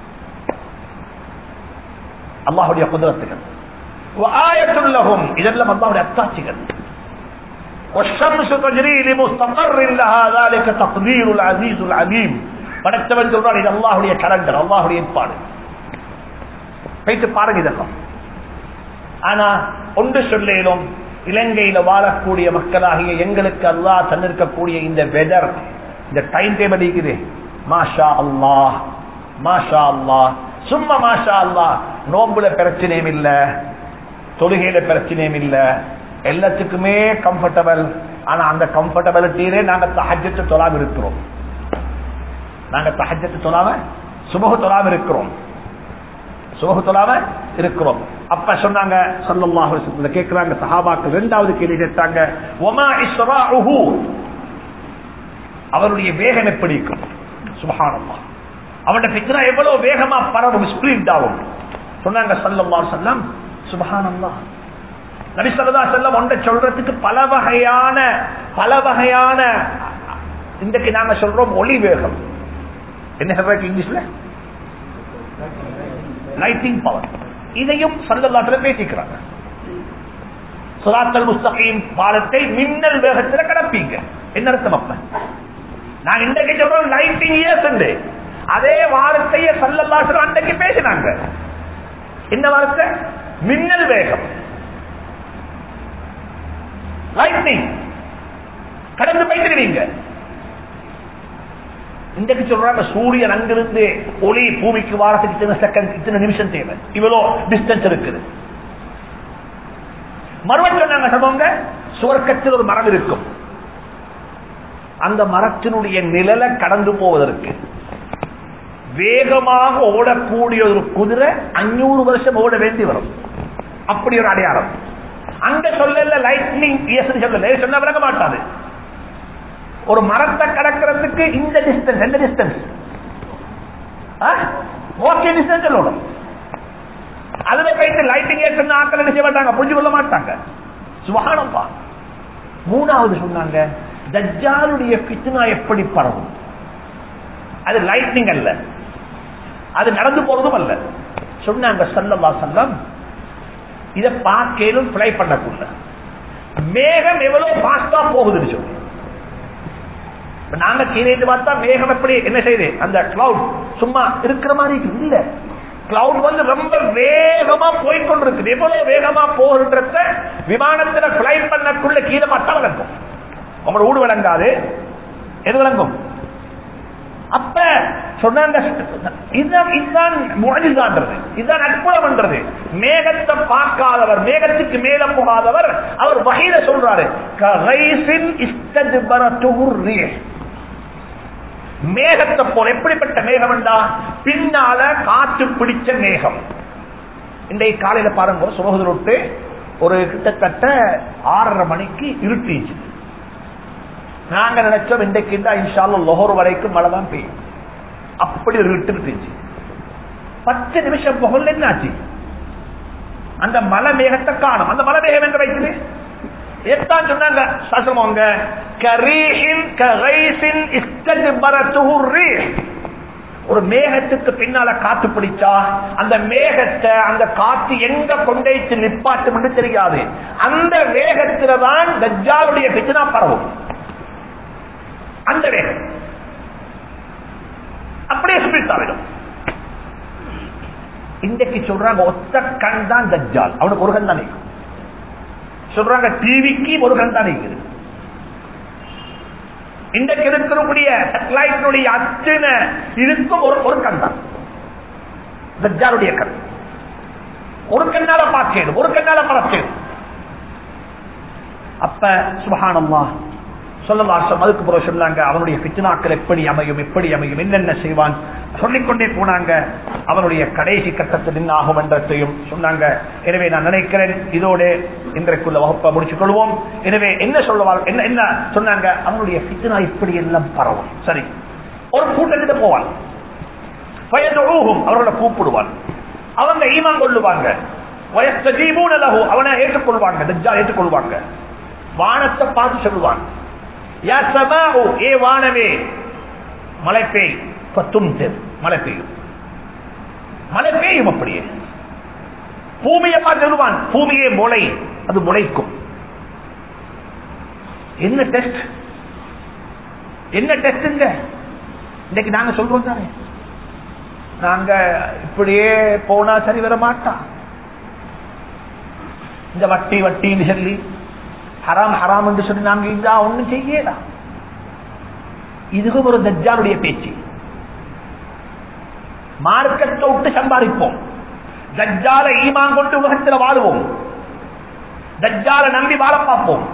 அல்லாஹுடைய குதிரத்துகள் ஆயத்துள்ளகும் இதெல்லாம் அல்லாஹுடைய அத்தாட்சிகள் والشمس تجري لمستقر لها ذلك تقدير العزيز العليم படைத்தவன் சொல்றான் இது அல்லாஹுடைய கலண்டர் அல்லாஹுடைய ஏற்பாடு வைத்து பாருங்க இதெல்லாம் ஆனா ஒன்று சொல்லேலும் இலங்கையில வாழக்கூடிய மக்களாகிய எங்களுக்கு அல்லா தன்னிருக்கக்கூடிய இந்த வெதர் இந்த டைம் டேபிள் இருக்குது மாஷா அல்லாஹ் மாஷா அல்லாஹ் சும்மா மாஷா அல்லாஹ் நோம்புல பிரச்சனையும் இல்ல தொழுகையில பிரச்சனையும் இல்ல எல்லாத்துக்குமே கம்ஃபர்டபிள் ஆனா அந்த கம்ஃபர்டபிலிட்டியிலே நாங்க தஹஜத்து தொழாம இருக்கிறோம் நாங்க தஹஜத்து தொழாம சுபகு தொழாம இருக்கிறோம் சுபகு தொழாம இருக்கிறோம் அப்ப சொன்னாங்க சல்லல்லாஹு கேட்கிறாங்க சஹாபாக்கள் இரண்டாவது கேள்வி கேட்டாங்க ஒமா இஸ்ராஹு அவருடைய வேகம் எப்படி இருக்கும் சுபஹானல்லா அவனுடைய பிக்ரா எவ்வளவு வேகமா பரவும் ஸ்பிரிட் ஆகும் சொன்னாங்க சல்லல்லாஹு சல்லம் சுபஹானல்லா நபி சல்லா செல்லம் ஒன்றை சொல்றதுக்கு பல வகையான பல வகையான இன்றைக்கு நாங்க சொல்றோம் ஒளி வேகம் என்ன சொல்றாங்க இங்கிலீஷ்ல லைட்டிங் பவர் இதையும் சல்லல்லாத்துல பேசிக்கிறாங்க சுராத்தல் முஸ்தகீம் பாலத்தை மின்னல் வேகத்தில் கடப்பீங்க என்ன அர்த்தம் அப்ப நான் இன்றைக்கு சொல்றோம் லைட்டிங் இயர்ஸ் அதே வார்த்தையை சல்லல்லாசர் அன்றைக்கு பேசினாங்க என்ன வார்த்தை மின்னல் வேகம் லைட்னிங் கடந்து போயிட்டுக்கிறீங்க இன்றைக்கு சொல்றாங்க சூரியன் அங்கிருந்து ஒளி பூமிக்கு வாரத்துக்கு இத்தனை செகண்ட் இத்தனை நிமிஷம் தேவை இவ்வளோ டிஸ்டன்ஸ் இருக்குது மறுபடி சொன்னாங்க சொல்லுவாங்க சுவர்க்கத்தில் ஒரு மரம் இருக்கும் அந்த மரத்தினுடைய நிழலை கடந்து போவதற்கு வேகமாக ஓடக்கூடிய ஒரு குதிரை அஞ்சூறு வருஷம் ஓட வேண்டி வரும் அப்படி ஒரு அடையாளம் அங்க சொல்லல லைட்னிங் சொல்லல சொன்ன விளங்க மாட்டாது ஒரு மரத்தை கடக்கிறதுக்கு இந்த டிஸ்டன்ஸ் எந்த டிஸ்டன்ஸ் ஓகே டிஸ்டன்ஸ் சொல்லணும் அதுல போயிட்டு லைட்டிங் ஏற்ற ஆக்கள் என்ன செய்ய மாட்டாங்க புரிஞ்சு கொள்ள மாட்டாங்க சுகானப்பா மூணாவது சொன்னாங்க தஜ்ஜாலுடைய பித்னா எப்படி பரவும் அது லைட்னிங் அல்ல அது நடந்து போறதும் அல்ல சொன்னாங்க சல்லல்லா சல்லம் இதை பார்க்கலும் பிளை பண்ணக்குள்ள மேகம் எவ்வளவு பாஸ்டா போகுதுன்னு சொல்லி நாங்க கீழே பார்த்தா மேகம் எப்படி என்ன செய்யுது அந்த கிளவுட் சும்மா இருக்கிற மாதிரி இல்ல கிளவுட் வந்து ரொம்ப வேகமா போய்கொண்டிருக்கு எவ்வளவு வேகமா போகுன்றத விமானத்துல பிளை பண்ணக்குள்ள கீழே மட்டும் விளங்கும் உங்களோட ஊடு விளங்காது எது விளங்கும் அப்ப சொன்னாங்க இதுதான் இதுதான் முகஜிதான்றது இதுதான் அற்புதம்ன்றது மேகத்தை பார்க்காதவர் மேகத்துக்கு மேல போகாதவர் அவர் வகையில சொல்றாரு மேகத்தை போல எப்படிப்பட்ட மேகம் என்றா பின்னால காற்று பிடிச்ச மேகம் இன்றைக்கு காலையில பாருங்க சுமகுதல் விட்டு ஒரு கிட்டத்தட்ட ஆறரை மணிக்கு இருட்டிச்சு நாங்க நினைச்சோம் இன்றைக்கு இன்ஷாலும் லொஹர் வரைக்கும் மழை தான் பெய்யும் அப்படி ஒரு இருட்டு இருந்துச்சு பத்து நிமிஷம் புகழ் என்னாச்சு அந்த மலை மேகத்தை காணும் அந்த மலை மேகம் எங்க வைக்குது எத்தான் சொன்னாங்க சாசமவங்க கரீஹின் கரைசின் இஸ்தஜ்பரத்துஹு ஒரு மேகத்துக்கு பின்னால காத்து பிடிச்சா அந்த மேகத்தை அந்த காத்து எங்க கொண்டைச்சு நிப்பாட்டும் என்று தெரியாது அந்த வேகத்துல தான் தஜ்ஜாலுடைய பிச்சினா பரவும் அந்த வேகம் அப்படியே ஸ்பிரிட் ஆகிடும் இன்றைக்கு சொல்றாங்க ஒத்த கண் தான் தஜ்ஜால் அவனுக்கு ஒரு கண் தான் நிற்கும் சொல்றாங்க டிவிக்கு ஒரு கண் தான் நிற்குது இன்றைக்கு இருக்கக்கூடிய சேட்டலைட்டினுடைய அத்தனை இருக்கும் ஒரு ஒரு கண் தான் தஜ்ஜாலுடைய கண் ஒரு கண்ணால பார்க்கணும் ஒரு கண்ணால பறக்கணும் அப்ப சுபஹானம்மா சொல்லலாம் அதுக்கு பிறகு சொன்னாங்க அவனுடைய பித்னாக்கள் எப்படி அமையும் எப்படி அமையும் என்னென்ன செய்வான் சொல்லிக்கொண்டே போனாங்க அவனுடைய கடைசி கட்டத்தில் என்ன ஆகும் என்றதையும் சொன்னாங்க எனவே நான் நினைக்கிறேன் இதோடு இன்றைக்குள்ள வகுப்பை முடிச்சுக் கொள்வோம் எனவே என்ன சொல்லுவார் என்ன என்ன சொன்னாங்க அவனுடைய பித்னா இப்படி எல்லாம் பரவும் சரி ஒரு கூட்டத்திட்ட போவான் அவரோட கூப்பிடுவான் அவங்க ஈமான் கொள்ளுவாங்க அவனை ஏற்றுக்கொள்வாங்க தஜ்ஜால் ஏற்றுக்கொள்வாங்க வானத்தை பார்த்து சொல்லுவான் ஏ வானமே மழை பெய் பத்தும் மழை பெய்யும் மழை பெய்யும் அப்படியே பூமியை பார்த்து சொல்லுவான் பூமியே முளை அது முளைக்கும் என்ன டெஸ்ட் என்ன டெஸ்ட்ங்க இன்னைக்கு நாங்க சொல்றோம் தானே நாங்க இப்படியே போனா சரி வர மாட்டான் இந்த வட்டி வட்டின்னு சொல்லி ஹராம் ஹராம் என்று சொல்லி நாங்க இதா ஒண்ணும் செய்யலாம் இதுவும் ஒரு தஜ்ஜாலுடைய பேச்சு மார்க்கத்தை விட்டு சம்பாதிப்போம் தஜ்ஜால ஈமான் கொண்டு உலகத்தில் வாழுவோம் தஜ்ஜால நம்பி வாழ பார்ப்போம்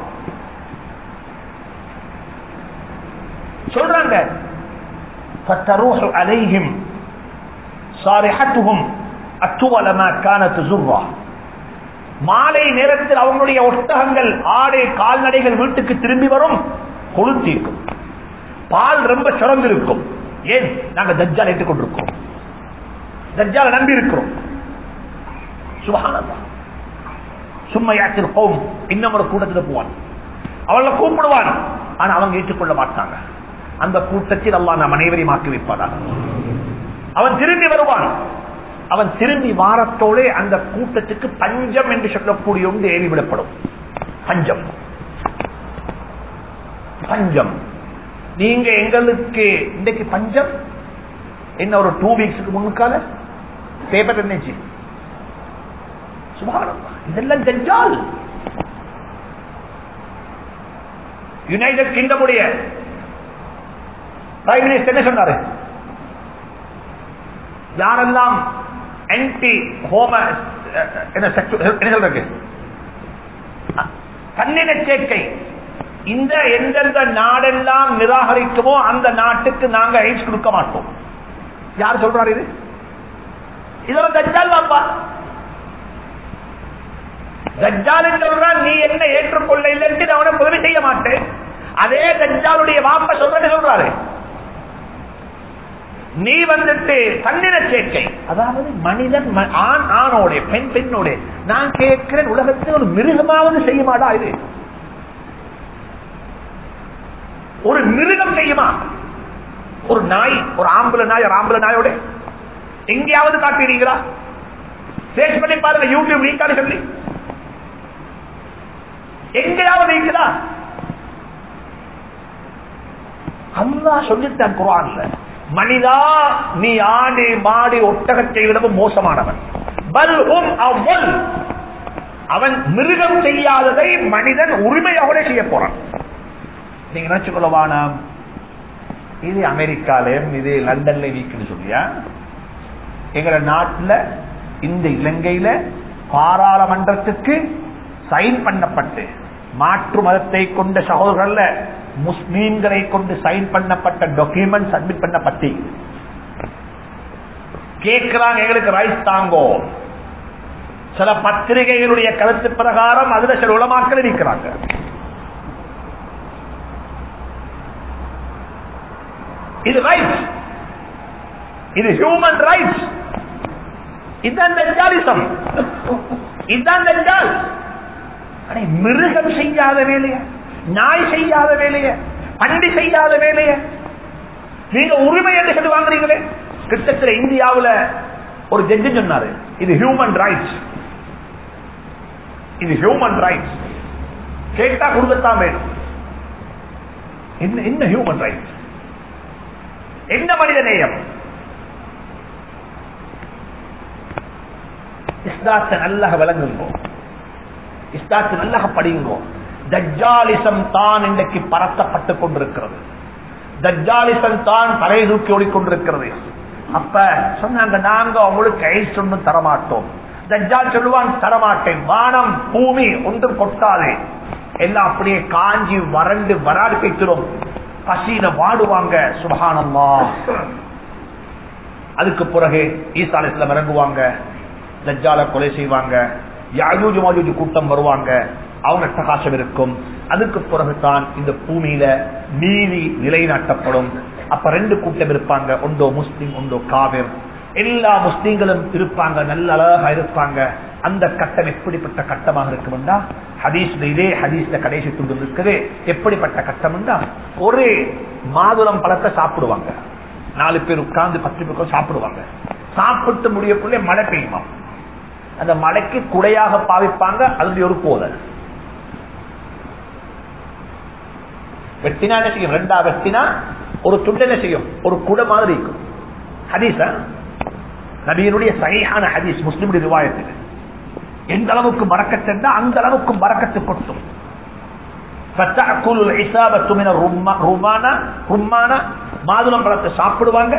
சொல்றாங்க فتروح عليهم صارحتهم أطول ما كانت زرة மாலை நேரத்தில் அவங்களுடைய ஒட்டகங்கள் ஆடை கால்நடைகள் வீட்டுக்கு திரும்பி வரும் கொளுத்திருக்கும் பால் ரொம்ப சுரந்திருக்கும் ஏன் நாங்க தஜ்ஜால் ஏற்றுக்கொண்டிருக்கிறோம் தஜ்ஜால நம்பி இருக்கிறோம் சுபகானந்தா சும்மா யாச்சில் போம் இன்னும் ஒரு கூட்டத்தில் போவான் அவளை கூப்பிடுவான் ஆனா அவங்க ஏற்றுக்கொள்ள மாட்டாங்க அந்த கூட்டத்தில் அல்லா நம் அனைவரையும் ஆக்கி வைப்பானாக அவன் திரும்பி வருவான் அவன் திரும்பி வாரத்தோடு அந்த கூட்டத்துக்கு பஞ்சம் என்று சொல்லக்கூடிய ஒன்று ஏறிவிடப்படும் பஞ்சம் பஞ்சம் நீங்க எங்களுக்கு இன்றைக்கு பஞ்சம் என்ன ஒரு டூ வீக்ஸுக்கு முன்னுக்கால பேப்பர் என்னச்சு சுபாரம்மா இதெல்லாம் தஜ்ஜால் யுனைடெட் கிங்டமுடைய பிரைம் மினிஸ்டர் என்ன சொன்னாரு யாரெல்லாம் ஆன்டி ஹோம என்ன சொல்றது கண்ணின சேர்க்கை இந்த எந்தெந்த நாடெல்லாம் நிராகரிக்குமோ அந்த நாட்டுக்கு நாங்க எய்ட்ஸ் கொடுக்க மாட்டோம் யார் சொல்றாரு இது இதெல்லாம் தஜ்ஜால் வாப்பா தஜ்ஜால் சொல்றான் நீ என்ன ஏற்றுக்கொள்ள இல்லைன்னு நான் உனக்கு உதவி செய்ய மாட்டேன் அதே தஜ்ஜாலுடைய வாப்ப சொல்றது சொல்றாரு நீ வந்துட்டு தன்னின சேர்க்கை அதாவது மனிதன் ஆண் ஆணோட பெண் பெண்ணோட நான் கேட்கிறேன் உலகத்தில் ஒரு மிருகமாவது செய்யுமாடா இது ஒரு மிருகம் செய்யுமா ஒரு நாய் ஒரு ஆம்பளை நாய் ஒரு ஆம்பளை நாயோட எங்கேயாவது காட்டிடுறீங்களா சேஷ் பண்ணி பாருங்க யூடியூப் நீக்காது சொல்லி எங்கேயாவது இருக்குதா அல்லா சொல்லித்தான் குரான்ல மனிதா நீ ஆடு மாடு ஒட்டகத்தை விடவும் மோசமானவன் பல்ஹும் அவ்வல் அவன் மிருகம் செய்யாததை மனிதன் உரிமையோட செய்ய போறான் நீங்க நினைச்சு கொள்ளவான இது அமெரிக்காலயும் இது லண்டன்ல வீக்குன்னு சொல்லியா எங்க நாட்டுல இந்த இலங்கையில பாராளுமன்றத்துக்கு சைன் பண்ணப்பட்டு மாற்று மதத்தை கொண்ட சகோதரர்கள முஸ்லீம்களை கொண்டு சைன் பண்ணப்பட்ட டாக்குமெண்ட் சப்மிட் பண்ணப்பட்டு கேட்கிறாங்க எங்களுக்கு ரைஸ் தாங்கோ சில பத்திரிகைகளுடைய கருத்து பிரகாரம் அதுல சில உளமாக்கள் இருக்கிறாங்க இது ரைட்ஸ் இது ஹியூமன் ரைட்ஸ் இதுதான் தஜ்ஜாலிசம் இதுதான் தஜ்ஜால் மிருகம் செய்யாத வேலைய நாய் செய்யாத வேலைய பண்டி செய்யாத வேலைய நீங்க உரிமை என்று சொல்லி வாங்குறீங்களே கிட்டத்தட்ட இந்தியாவில் ஒரு ஜட்ஜி சொன்னாரு இது ஹியூமன் ரைட்ஸ் இது ஹியூமன் ரைட்ஸ் கேட்டா கொடுக்கத்தான் வேணும் என்ன என்ன ஹியூமன் ரைட்ஸ் என்ன மனித நேயம் இஸ்லாத்தை நல்லா விளங்குங்கோ இஸ்லாத்தை நல்லா படியுங்கோ தஜ்ஜாலிசம் தான் இன்றைக்கு பரத்தப்பட்டுக் கொண்டிருக்கிறது தஜ்ஜாலிசன் தான் தலை தூக்கி ஓடிக்கொண்டிருக்கிறது அப்ப சொன்னாங்க நாங்க அவங்களுக்கு ஐஸ் ஒன்றும் தரமாட்டோம் தஜ்ஜால் சொல்லுவான் தரமாட்டேன் வானம் பூமி ஒன்றும் கொட்டாதே எல்லாம் அப்படியே காஞ்சி வறண்டு வராடு கைத்திடும் பசியில வாடுவாங்க சுபகானம்மா அதுக்கு பிறகு ஈசாலத்துல இறங்குவாங்க தஜ்ஜால கொலை செய்வாங்க யாஜூஜ் மாஜூஜ் கூட்டம் வருவாங்க அவங்க பிரகாசம் இருக்கும் அதுக்கு பிறகுதான் இந்த பூமியில நீதி நிலைநாட்டப்படும் அப்ப ரெண்டு கூட்டம் இருப்பாங்க ஒன்றோ முஸ்லிம் ஒன்றோ காவிர் எல்லா முஸ்லீம்களும் இருப்பாங்க நல்ல அழகா இருப்பாங்க அந்த கட்டம் எப்படிப்பட்ட கட்டமாக இருக்கும்டா ஹதீஸ்ல இதே ஹதீஸ்ல கடைசி துண்டு இருக்குது எப்படிப்பட்ட கட்டம்டா ஒரே மாதுளம் பழத்தை சாப்பிடுவாங்க நாலு பேர் உட்கார்ந்து பத்து பேர் சாப்பிடுவாங்க சாப்பிட்டு முடியக்குள்ளே மழை பெய்யுமா அந்த மழைக்கு குடையாக பாவிப்பாங்க அது ஒரு போதல் வெட்டினா என்ன செய்யும் ரெண்டா வெட்டினா ஒரு துண்டு என்ன செய்யும் ஒரு குடை மாதிரி இருக்கும் ஹதீஸ நபியினுடைய சரியான ஹதீஸ் முஸ்லிமுடைய ரிவாயத்தில் எந்த அளவுக்கு மறக்கத்தென்றா அந்த அளவுக்கு மறக்கத்து கொட்டும் மாதுளம் பழத்தை சாப்பிடுவாங்க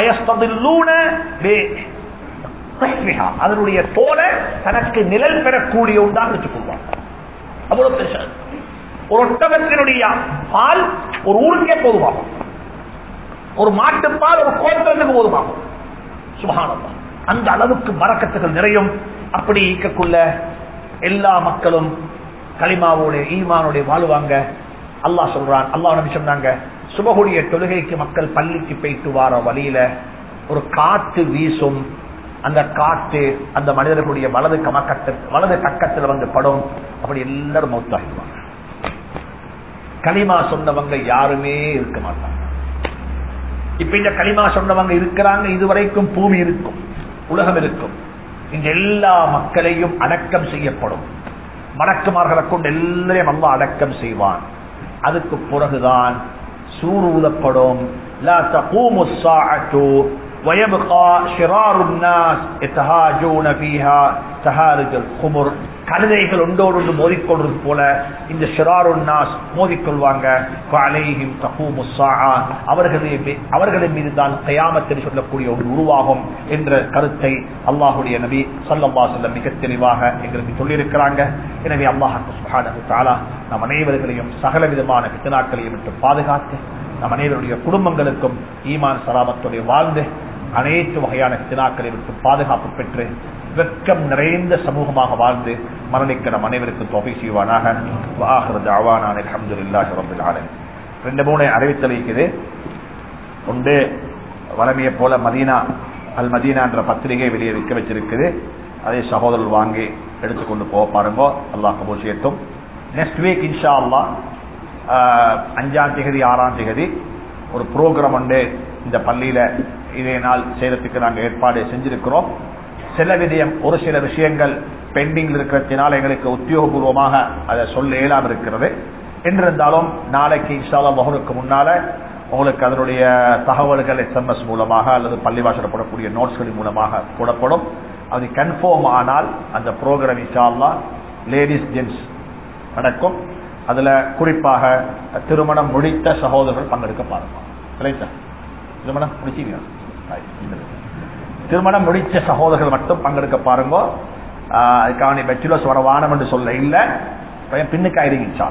அதனுடைய தோலை தனக்கு நிழல் பெறக்கூடிய உண்டாக வச்சுக்கொள்வாங்க அவ்வளவு பெருசா ஒரு ஒட்டகத்தினுடைய பால் ஒரு ஊருக்கே போதுமாகும் ஒரு மாட்டுப்பால் ஒரு கோத்திரத்துக்கு போதுமாகும் சுகானந்தம் அந்த அளவுக்கு மறக்கத்துகள் நிறையும் அப்படி ஈக்கக்குள்ள எல்லா மக்களும் களிமாவோட ஈமானோட வாழுவாங்க அல்லாஹ் சொல்றான் அல்லாஹ் நபி சொன்னாங்க சுபகுடைய தொழுகைக்கு மக்கள் பள்ளிக்கு போயிட்டு வார வழியில ஒரு காற்று வீசும் அந்த காற்று அந்த மனிதர்களுடைய வலது கமக்கத்து வலது கக்கத்தில் வந்து படும் அப்படி எல்லாரும் மௌத்தாகிடுவாங்க களிமா சொன்னவங்க யாருமே இருக்க மாட்டாங்க இப்ப இந்த களிமா சொன்னவங்க இருக்கிறாங்க இதுவரைக்கும் பூமி இருக்கும் உலகம் இருக்கும் இந்த எல்லா மக்களையும் அடக்கம் செய்யப்படும் மணக்குமார்களை கொண்டு எல்லாரையும் அல்லா அடக்கம் செய்வான் அதுக்கு பிறகுதான் சூறு ஊதப்படும் ويبقى شرار الناس يتهاجون فيها تهارج الخمر கழுதைகள் ஒன்றோடு ஒன்று மோதிக்கொள்வது போல இந்த ஷிராருன்னாஸ் மோதிக்கொள்வாங்க அவர்களே அவர்களின் மீது தான் கயாமத்தில் சொல்லக்கூடிய ஒன்று உருவாகும் என்ற கருத்தை அல்லாஹுடைய நபி சல்லல்லா செல்லம் மிக தெளிவாக எங்களுக்கு சொல்லியிருக்கிறாங்க எனவே அல்லாஹு தாலா நம் அனைவர்களையும் சகல விதமான பித்தனாக்களையும் விட்டு பாதுகாத்து நம் அனைவருடைய குடும்பங்களுக்கும் ஈமான் சலாமத்துடைய வாழ்ந்து அனைத்து வகையான தினாக்களை விட்டு பாதுகாப்பு பெற்று வெட்கம் நிறைந்த சமூகமாக வாழ்ந்து மரணிக்க நம் அனைவருக்கும் தொகை செய்வானாக ரெண்டு மூணு அறிவித்தல் இருக்குது ஒன்று வளமையை போல மதீனா அல் மதீனா என்ற பத்திரிகை வெளியே விற்க வச்சிருக்குது அதே சகோதரர் வாங்கி எடுத்துக்கொண்டு போக பாருங்க அல்லாஹ் கபூர் சேர்த்தும் நெக்ஸ்ட் வீக் இன்ஷா அல்லா அஞ்சாம் திகதி ஆறாம் திகதி ஒரு ப்ரோக்ராம் ஒன்று இந்த பள்ளியில இதே நாள் செய்யறதுக்கு நாங்கள் ஏற்பாடு செஞ்சிருக்கிறோம் சில விதயம் ஒரு சில விஷயங்கள் பெண்டிங் இருக்கிறதுனால எங்களுக்கு உத்தியோகபூர்வமாக அதை சொல்ல இயலாம இருக்கிறது என்றிருந்தாலும் நாளைக்கு இன்ஷாலா மகனுக்கு முன்னால உங்களுக்கு அதனுடைய தகவல்கள் எஸ்எம்எஸ் மூலமாக அல்லது பள்ளிவாசல் போடக்கூடிய நோட்ஸ்களின் மூலமாக போடப்படும் அது கன்ஃபார்ம் ஆனால் அந்த ப்ரோக்ராம் இன்ஷால்லா லேடிஸ் ஜென்ஸ் நடக்கும் அதுல குறிப்பாக திருமணம் முடித்த சகோதரர்கள் பங்கெடுக்க பாருங்க ரைட்டா திருமணம் முடிச்சீங்க திருமணம் முடிச்ச சகோதரர்கள் மட்டும் பங்கெடுக்க பாருங்க அதுக்காக நீ பெச்சுலர்ஸ் வர வானம் என்று சொல்ல இல்ல பின்னுக்கு ஆயிருங்க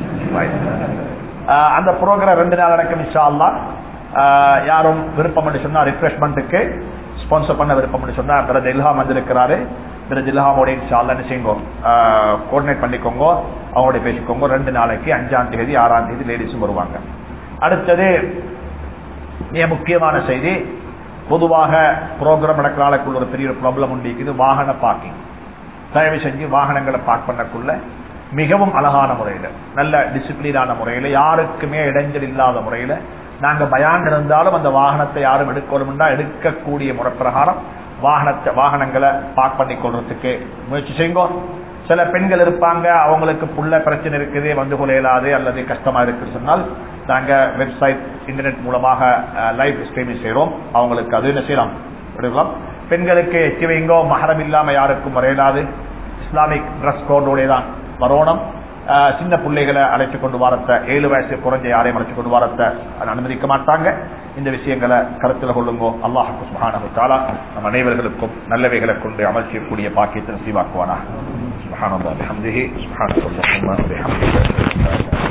அந்த ப்ரோக்ராம் ரெண்டு நாள் நடக்கும் இன்ஷால்லா யாரும் விருப்பம் என்று சொன்னா ரிஃப்ரெஷ்மெண்ட்டுக்கு ஸ்பான்சர் பண்ண விருப்பம் என்று சொன்னா பிரதர் இல்ஹாம் வந்திருக்கிறாரு பிரதர் இல்ஹாமோட இன்ஷால்லா என்ன செய்யுங்க கோஆர்டினேட் பண்ணிக்கோங்க அவங்களோட பேசிக்கோங்க ரெண்டு நாளைக்கு அஞ்சாம் தேதி ஆறாம் தேதி லேடிஸும் வருவாங்க அடுத்தது மிக முக்கியமான செய்தி பொதுவாக ப்ரோக்ராம் நடக்கிற நாளைக்குள்ள ஒரு பெரிய ப்ராப்ளம் உண்டு இது வாகன பார்க்கிங் தயவு செஞ்சு வாகனங்களை பார்க் பண்ணக்குள்ள மிகவும் அழகான முறையில நல்ல டிசிப்ளினான முறையில யாருக்குமே இடைஞ்சல் இல்லாத முறையில நாங்க பயான் இருந்தாலும் அந்த வாகனத்தை யாரும் எடுக்கணும்னா எடுக்கக்கூடிய முறை பிரகாரம் வாகனத்தை வாகனங்களை பார்க் பண்ணி கொள்றதுக்கு முயற்சி செய்யுங்க சில பெண்கள் இருப்பாங்க அவங்களுக்கு புள்ள பிரச்சனை இருக்குது வந்து கொள்ளையலாது அல்லது கஷ்டமா இருக்குன்னு சொன்னால் நாங்க வெப்சைட் இன்டர்நெட் மூலமாக லைவ் ஸ்ட்ரீமிங் செய்யறோம் அவங்களுக்கு அது என்ன செய்யலாம் எடுக்கலாம் பெண்களுக்கு எச்சி வைங்கோ மகரம் இல்லாம யாருக்கும் வரையலாது இஸ்லாமிக் ட்ரெஸ் கோடோட தான் வரணும் ஆஹ், சின்ன பிள்ளைகளை அழைத்து கொண்டு வரத்த ஏழு வயசு குறைஞ்ச யாரையும் அழைத்து கொண்டு வரத்த அதை அனுமதிக்க மாட்டாங்க இந்த விஷயங்களை கருத்தில் கொள்ளுங்கோ அல்லாஹு சுப்ஹானஹு தஆலா நம் அனைவர்களுக்கும் நல்லவைகளை கொண்டு அமல் செய்யக்கூடிய பாக்கியத்தை நசீவாக்குவானா சுப்ஹானல்லாஹி வபிஹம்திஹி சுப்ஹானல்லாஹி வபிஹம்திஹி